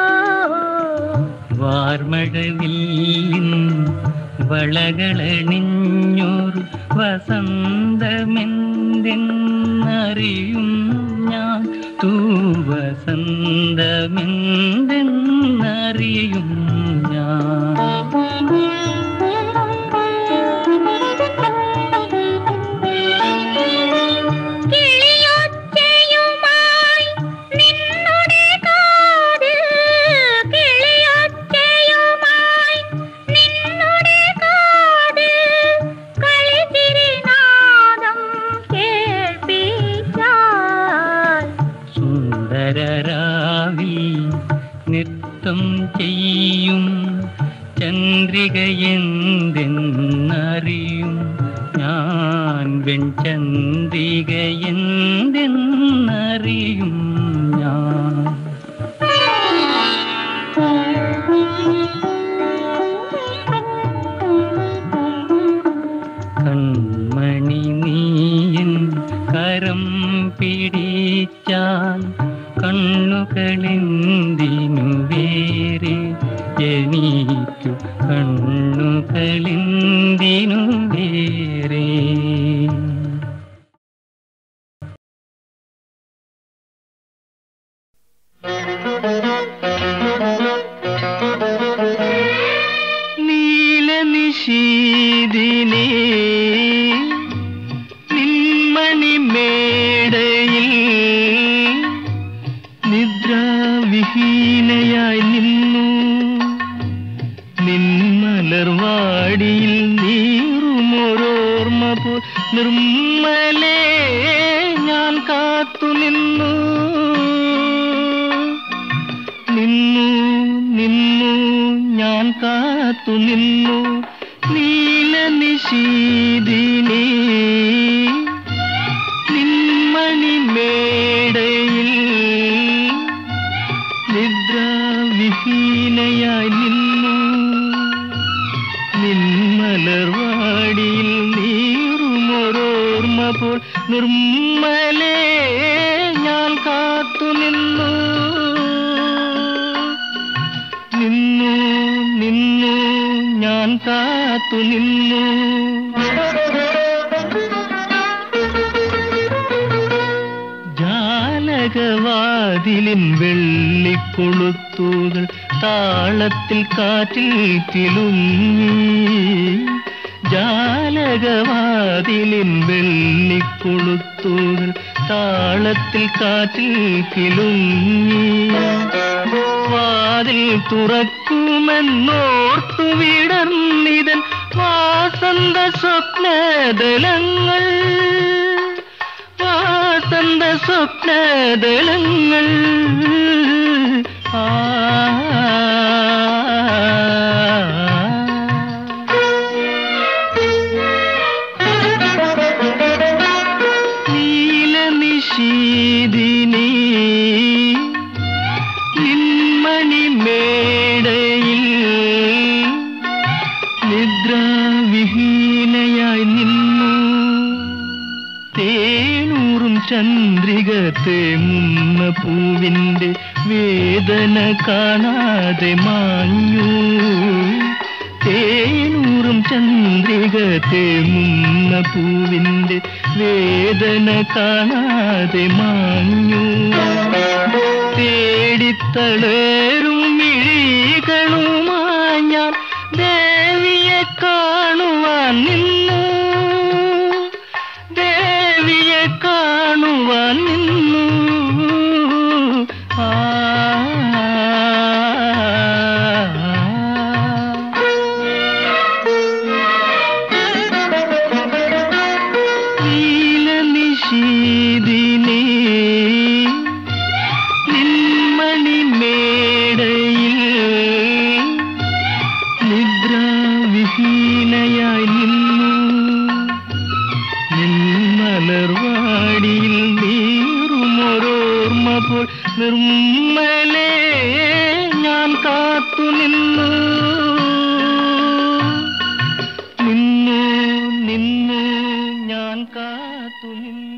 വാർമഴവില്ലിൻ വളകളണിഞ്ഞൊരു വസന്തമെന്തെന്നറിയാമോ അറിയും ഞാൻ തൂവസന്തമെന്തെന്നറിയും ഞാൻ കിളിയൊച്ചയുമായി നിന്നുടെ കാതിൽ കിളിയൊച്ചയുമായി നിന്നുടെ കാതിൽ കളിച്ചിരിനാദം കേൾപ്പിച്ചാൽ സുന്ദരരാവിൽ നൃത്തം ചെയ്യും ചന്ദ്രികയെന്തെന്നറിയും ഞാൻ വെൺചന്ദ്രികയെന്തെന്നറിയും ഞാൻ കൺമണി നീയൻ കരം പിടിച്ചാൽ കണ്ണുകളെന്തിനു വേറെ എനിക്കു കണ്ണുകളെന്തിനു വേറെ നീലനിശീതിനേ നിന്മണി മേടയിൽ നിദ്രാവിഹീനയായി നിന്നു നിന്മലർവാടിയിൽ നീറുമൊരോർമ്മ പോ നിർമ്മലേ ഞാൻ കാത്തു നിന്നു നിന്നു നിന്നു ഞാൻ കാത്തു നിന്നു നീല നിശീതിനി നിന്മണി മേടയിൽ നിദ്രാവിഹീനയായി നിന്നു നിന്മലർവാടിയിൽ നീറുമൊരോർമ്മ പോൽ നിർമ്മലേ ഞാൻ കാത്തു നിന്നു നിന്നു നിന്നു ഞാൻ കാത്തു നിന്നു ജാലകവാതിലിൻ വെള്ളിക്കൊളുത്തുകൾ താളത്തിൽ കാറ്റിൽ കിലുങ്ങി ജാലകവാതിലിൻ വെള്ളിക്കൊളുത്തുകൾ താളത്തിൽ കാറ്റിൽ കിലുങ്ങി വാതിൽ തുറക്കുമെന്നോർത്തു വിടർന്നിതൻ വാസന്ത സ്വപ്നദലങ്ങൾ വാസന്ത സ്വപ്നദലങ്ങൾ ആ നീലനിശീതിനി നിന്മണി മേടയിൽ നിദ്രാവിഹീനയായി നിന്നു തേനൂറും ചന്ദ്രിക തേങ്ങുന്ന പൂവിൻ്റെ വേദന കാണാതെ മാഞ്ഞു തേനൂറും ചന്ദ്രിക തേങ്ങുന്ന പൂവിൻ്റെ വേദന കാണാതെ മാഞ്ഞു തേടിത്തളരും മിഴികളുമായി ഞാൻ ദേവിയെ കാണുവാൻ നിന്നു ദേവിയെ കാണുവാൻ നിന്നു ആ നീലനിശീതിനി നിന്മണി മേടയിൽ നിദ്രാവിഹീനയായി നിന്നു നിന്മലർവാടിയിൽ നീറുമൊരോർമ്മ പോൽ നിർമ്മലേ ഞാൻ കാത്തു നിന്നു നിന്നു നിന്നു ഞാൻ കാത്തു നിന്നു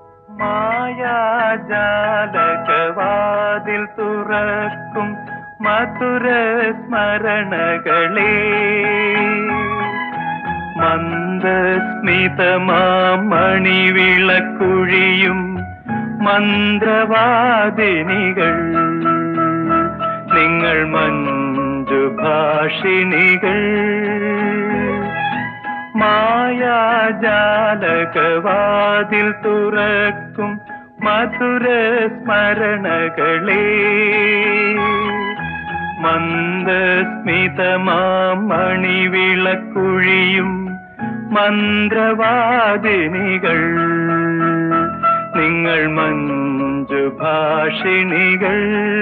മായാജാലകവാതിൽ തുറക്കും മധുര സ്മരണകളെ മന്ദസ്മിതമാമണിവിളക്കുഴിയും മന്ത്രവാദിനികൾ നിങ്ങൾ മഞ്ജുഭാഷിണികൾ മായാജാലകവാതിൽ തുറക്കും മധുര സ്മരണകളെ മന്ദസ്മിതമാമണിവിളക്കുഴിയും മന്ത്രവാദിനികൾ നിങ്ങൾ മഞ്ജുഭാഷിണികൾ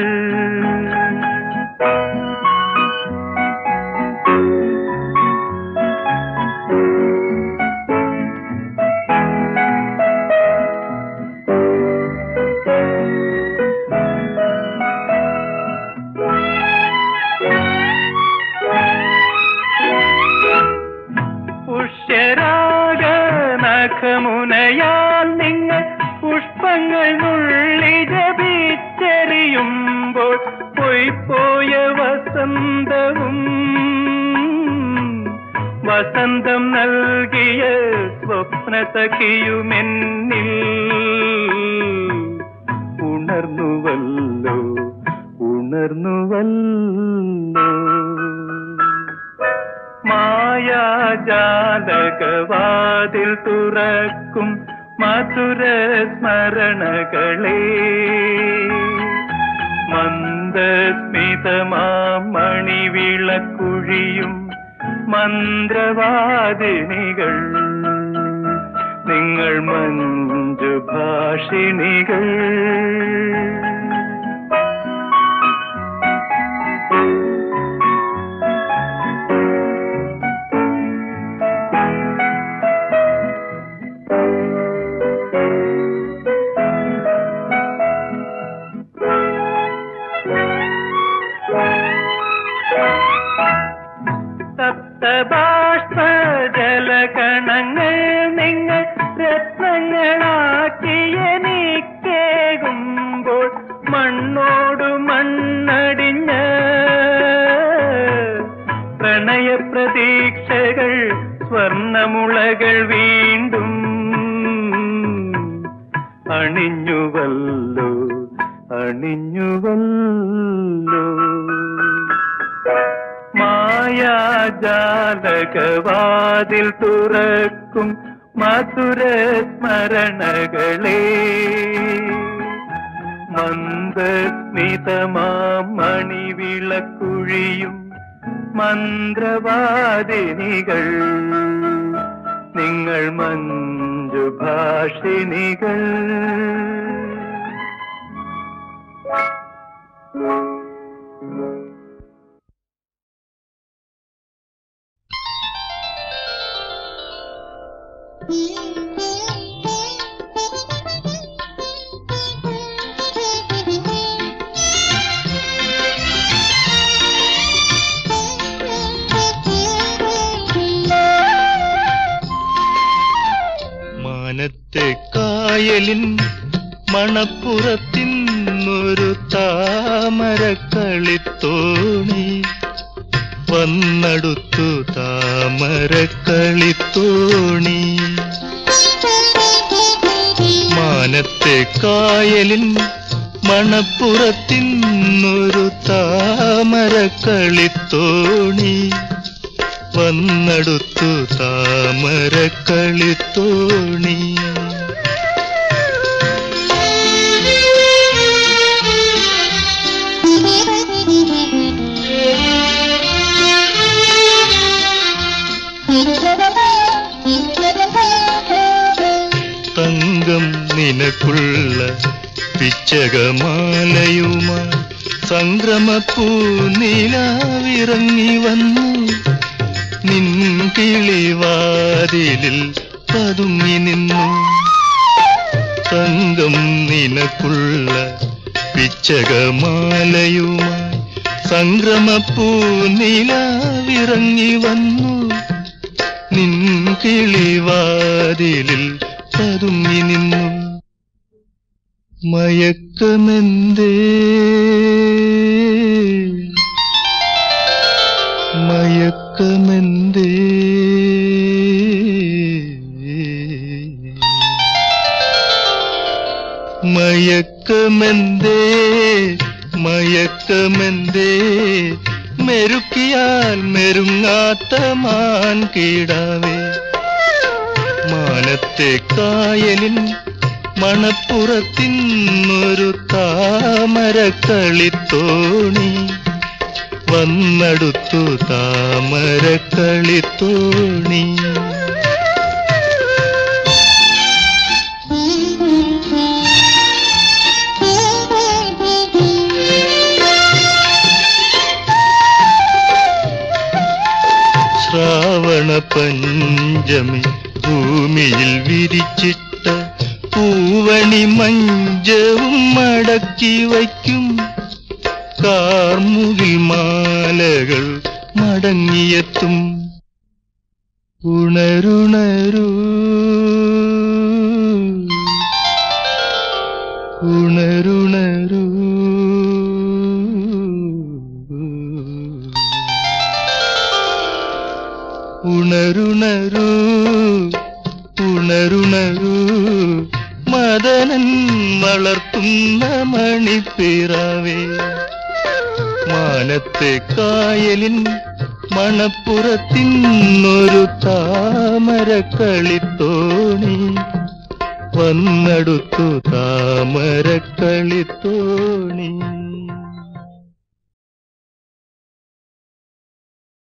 പുഷ്യരാഗ നഖമുനയാൽ നിങ്ങൾ പുഷ്പങ്ങൾ നുള്ളി ജപിച്ചെറിയുമ്പോൾ പൊയ്പോയ വസന്തവും വസന്തം നൽകിയ സ്വപ്ന സഖിയുമെന്നിൽ ഉണർന്നുവല്ലോ ഉണർന്നുവല്ലോ മായാജാലകവാതിൽ തുറക്കും മധുര സ്മരണകളെ മന്ദസ്മിതമാമണിവിളക്കുഴിയും മന്ത്രവാദിനികൾ നിങ്ങൾ മഞ്ജുഭാഷിണികൾ സപ്തബാഷ്പ ജലകണങ്ങൾ നിങ്ങൾ രത്നങ്ങളാക്കിയെനിക്കേകുമ്പോൾ മണ്ണോടു മണ്ണടിഞ്ഞ പ്രണയപ്രതീക്ഷകൾ സ്വർണമുളകൾ വീണ്ടും അണിഞ്ഞുവല്ലോ അണിഞ്ഞുവല്ലോ മായാജാലകവാതിൽ തുറക്കും മധുര സ്മരണകളെ മന്ദസ്മിതമാമണിവിളക്കുഴിയും മന്ത്രവാദിനികൾ നിങ്ങൾ മഞ്ജുഭാഷിണികൾ മാനത്തെ കായലിൻ മണപ്പുറത്തിന്നൊരു താമര കളിത്തോണി വന്നടുത്തു താമര കളിത്തോണി മാനത്തെ കായലിൻ മണപ്പുറത്തിന്നൊരു താമര കളിത്തോണി വന്നടുത്തു താമര കളിത്തോണി തങ്കം നിനക്കുള്ള പിച്ചകമാലയുമായി സംക്രമപ്പൂ നിലാവിറങ്ങി വന്നു നിൻ കിളിവാതിലിൽ പതുങ്ങി നിന്നു തങ്കം നിനക്കുള്ള പിച്ചകമാലയുമായി സംക്രമപ്പൂ നിലാവിറങ്ങി വന്നു നിൻ കിളിവാതിലിൽ പതുങ്ങി നിന്നു മയക്കമെന്തേ മയക്കമെന്തേ മയക്കമെന്തേ മയക്കമെന്തേ മെരുക്കിയാൽ മെരുങ്ങാത്ത മാൻ കീടാവേ മാനത്തെ കായലിൻ മണപ്പുറത്തിന്നൊരു താമരക്കളിത്തോണി വന്നടുത്തു താമരക്കളിത്തോണി ശ്രാവണ പഞ്ചമി ഭൂമിയിൽ വിരിച്ചിട്ട പൂവണി മഞ്ചവും മടക്കി വയ്ക്കും കാർമുകിൽ മാലകൾ മടങ്ങിയെത്തും ഉണരുണരൂ ഉണരുണരൂ ഉണരുണരൂ ഉണരുണരൂ മദനൻ വളർത്തുന്ന മണിപ്പിറവേ മാനത്തെ കായലിൻ മണപ്പുറത്തിന്നൊരു താമരക്കളിത്തോണി വന്നടുത്തു താമരക്കളിത്തോണി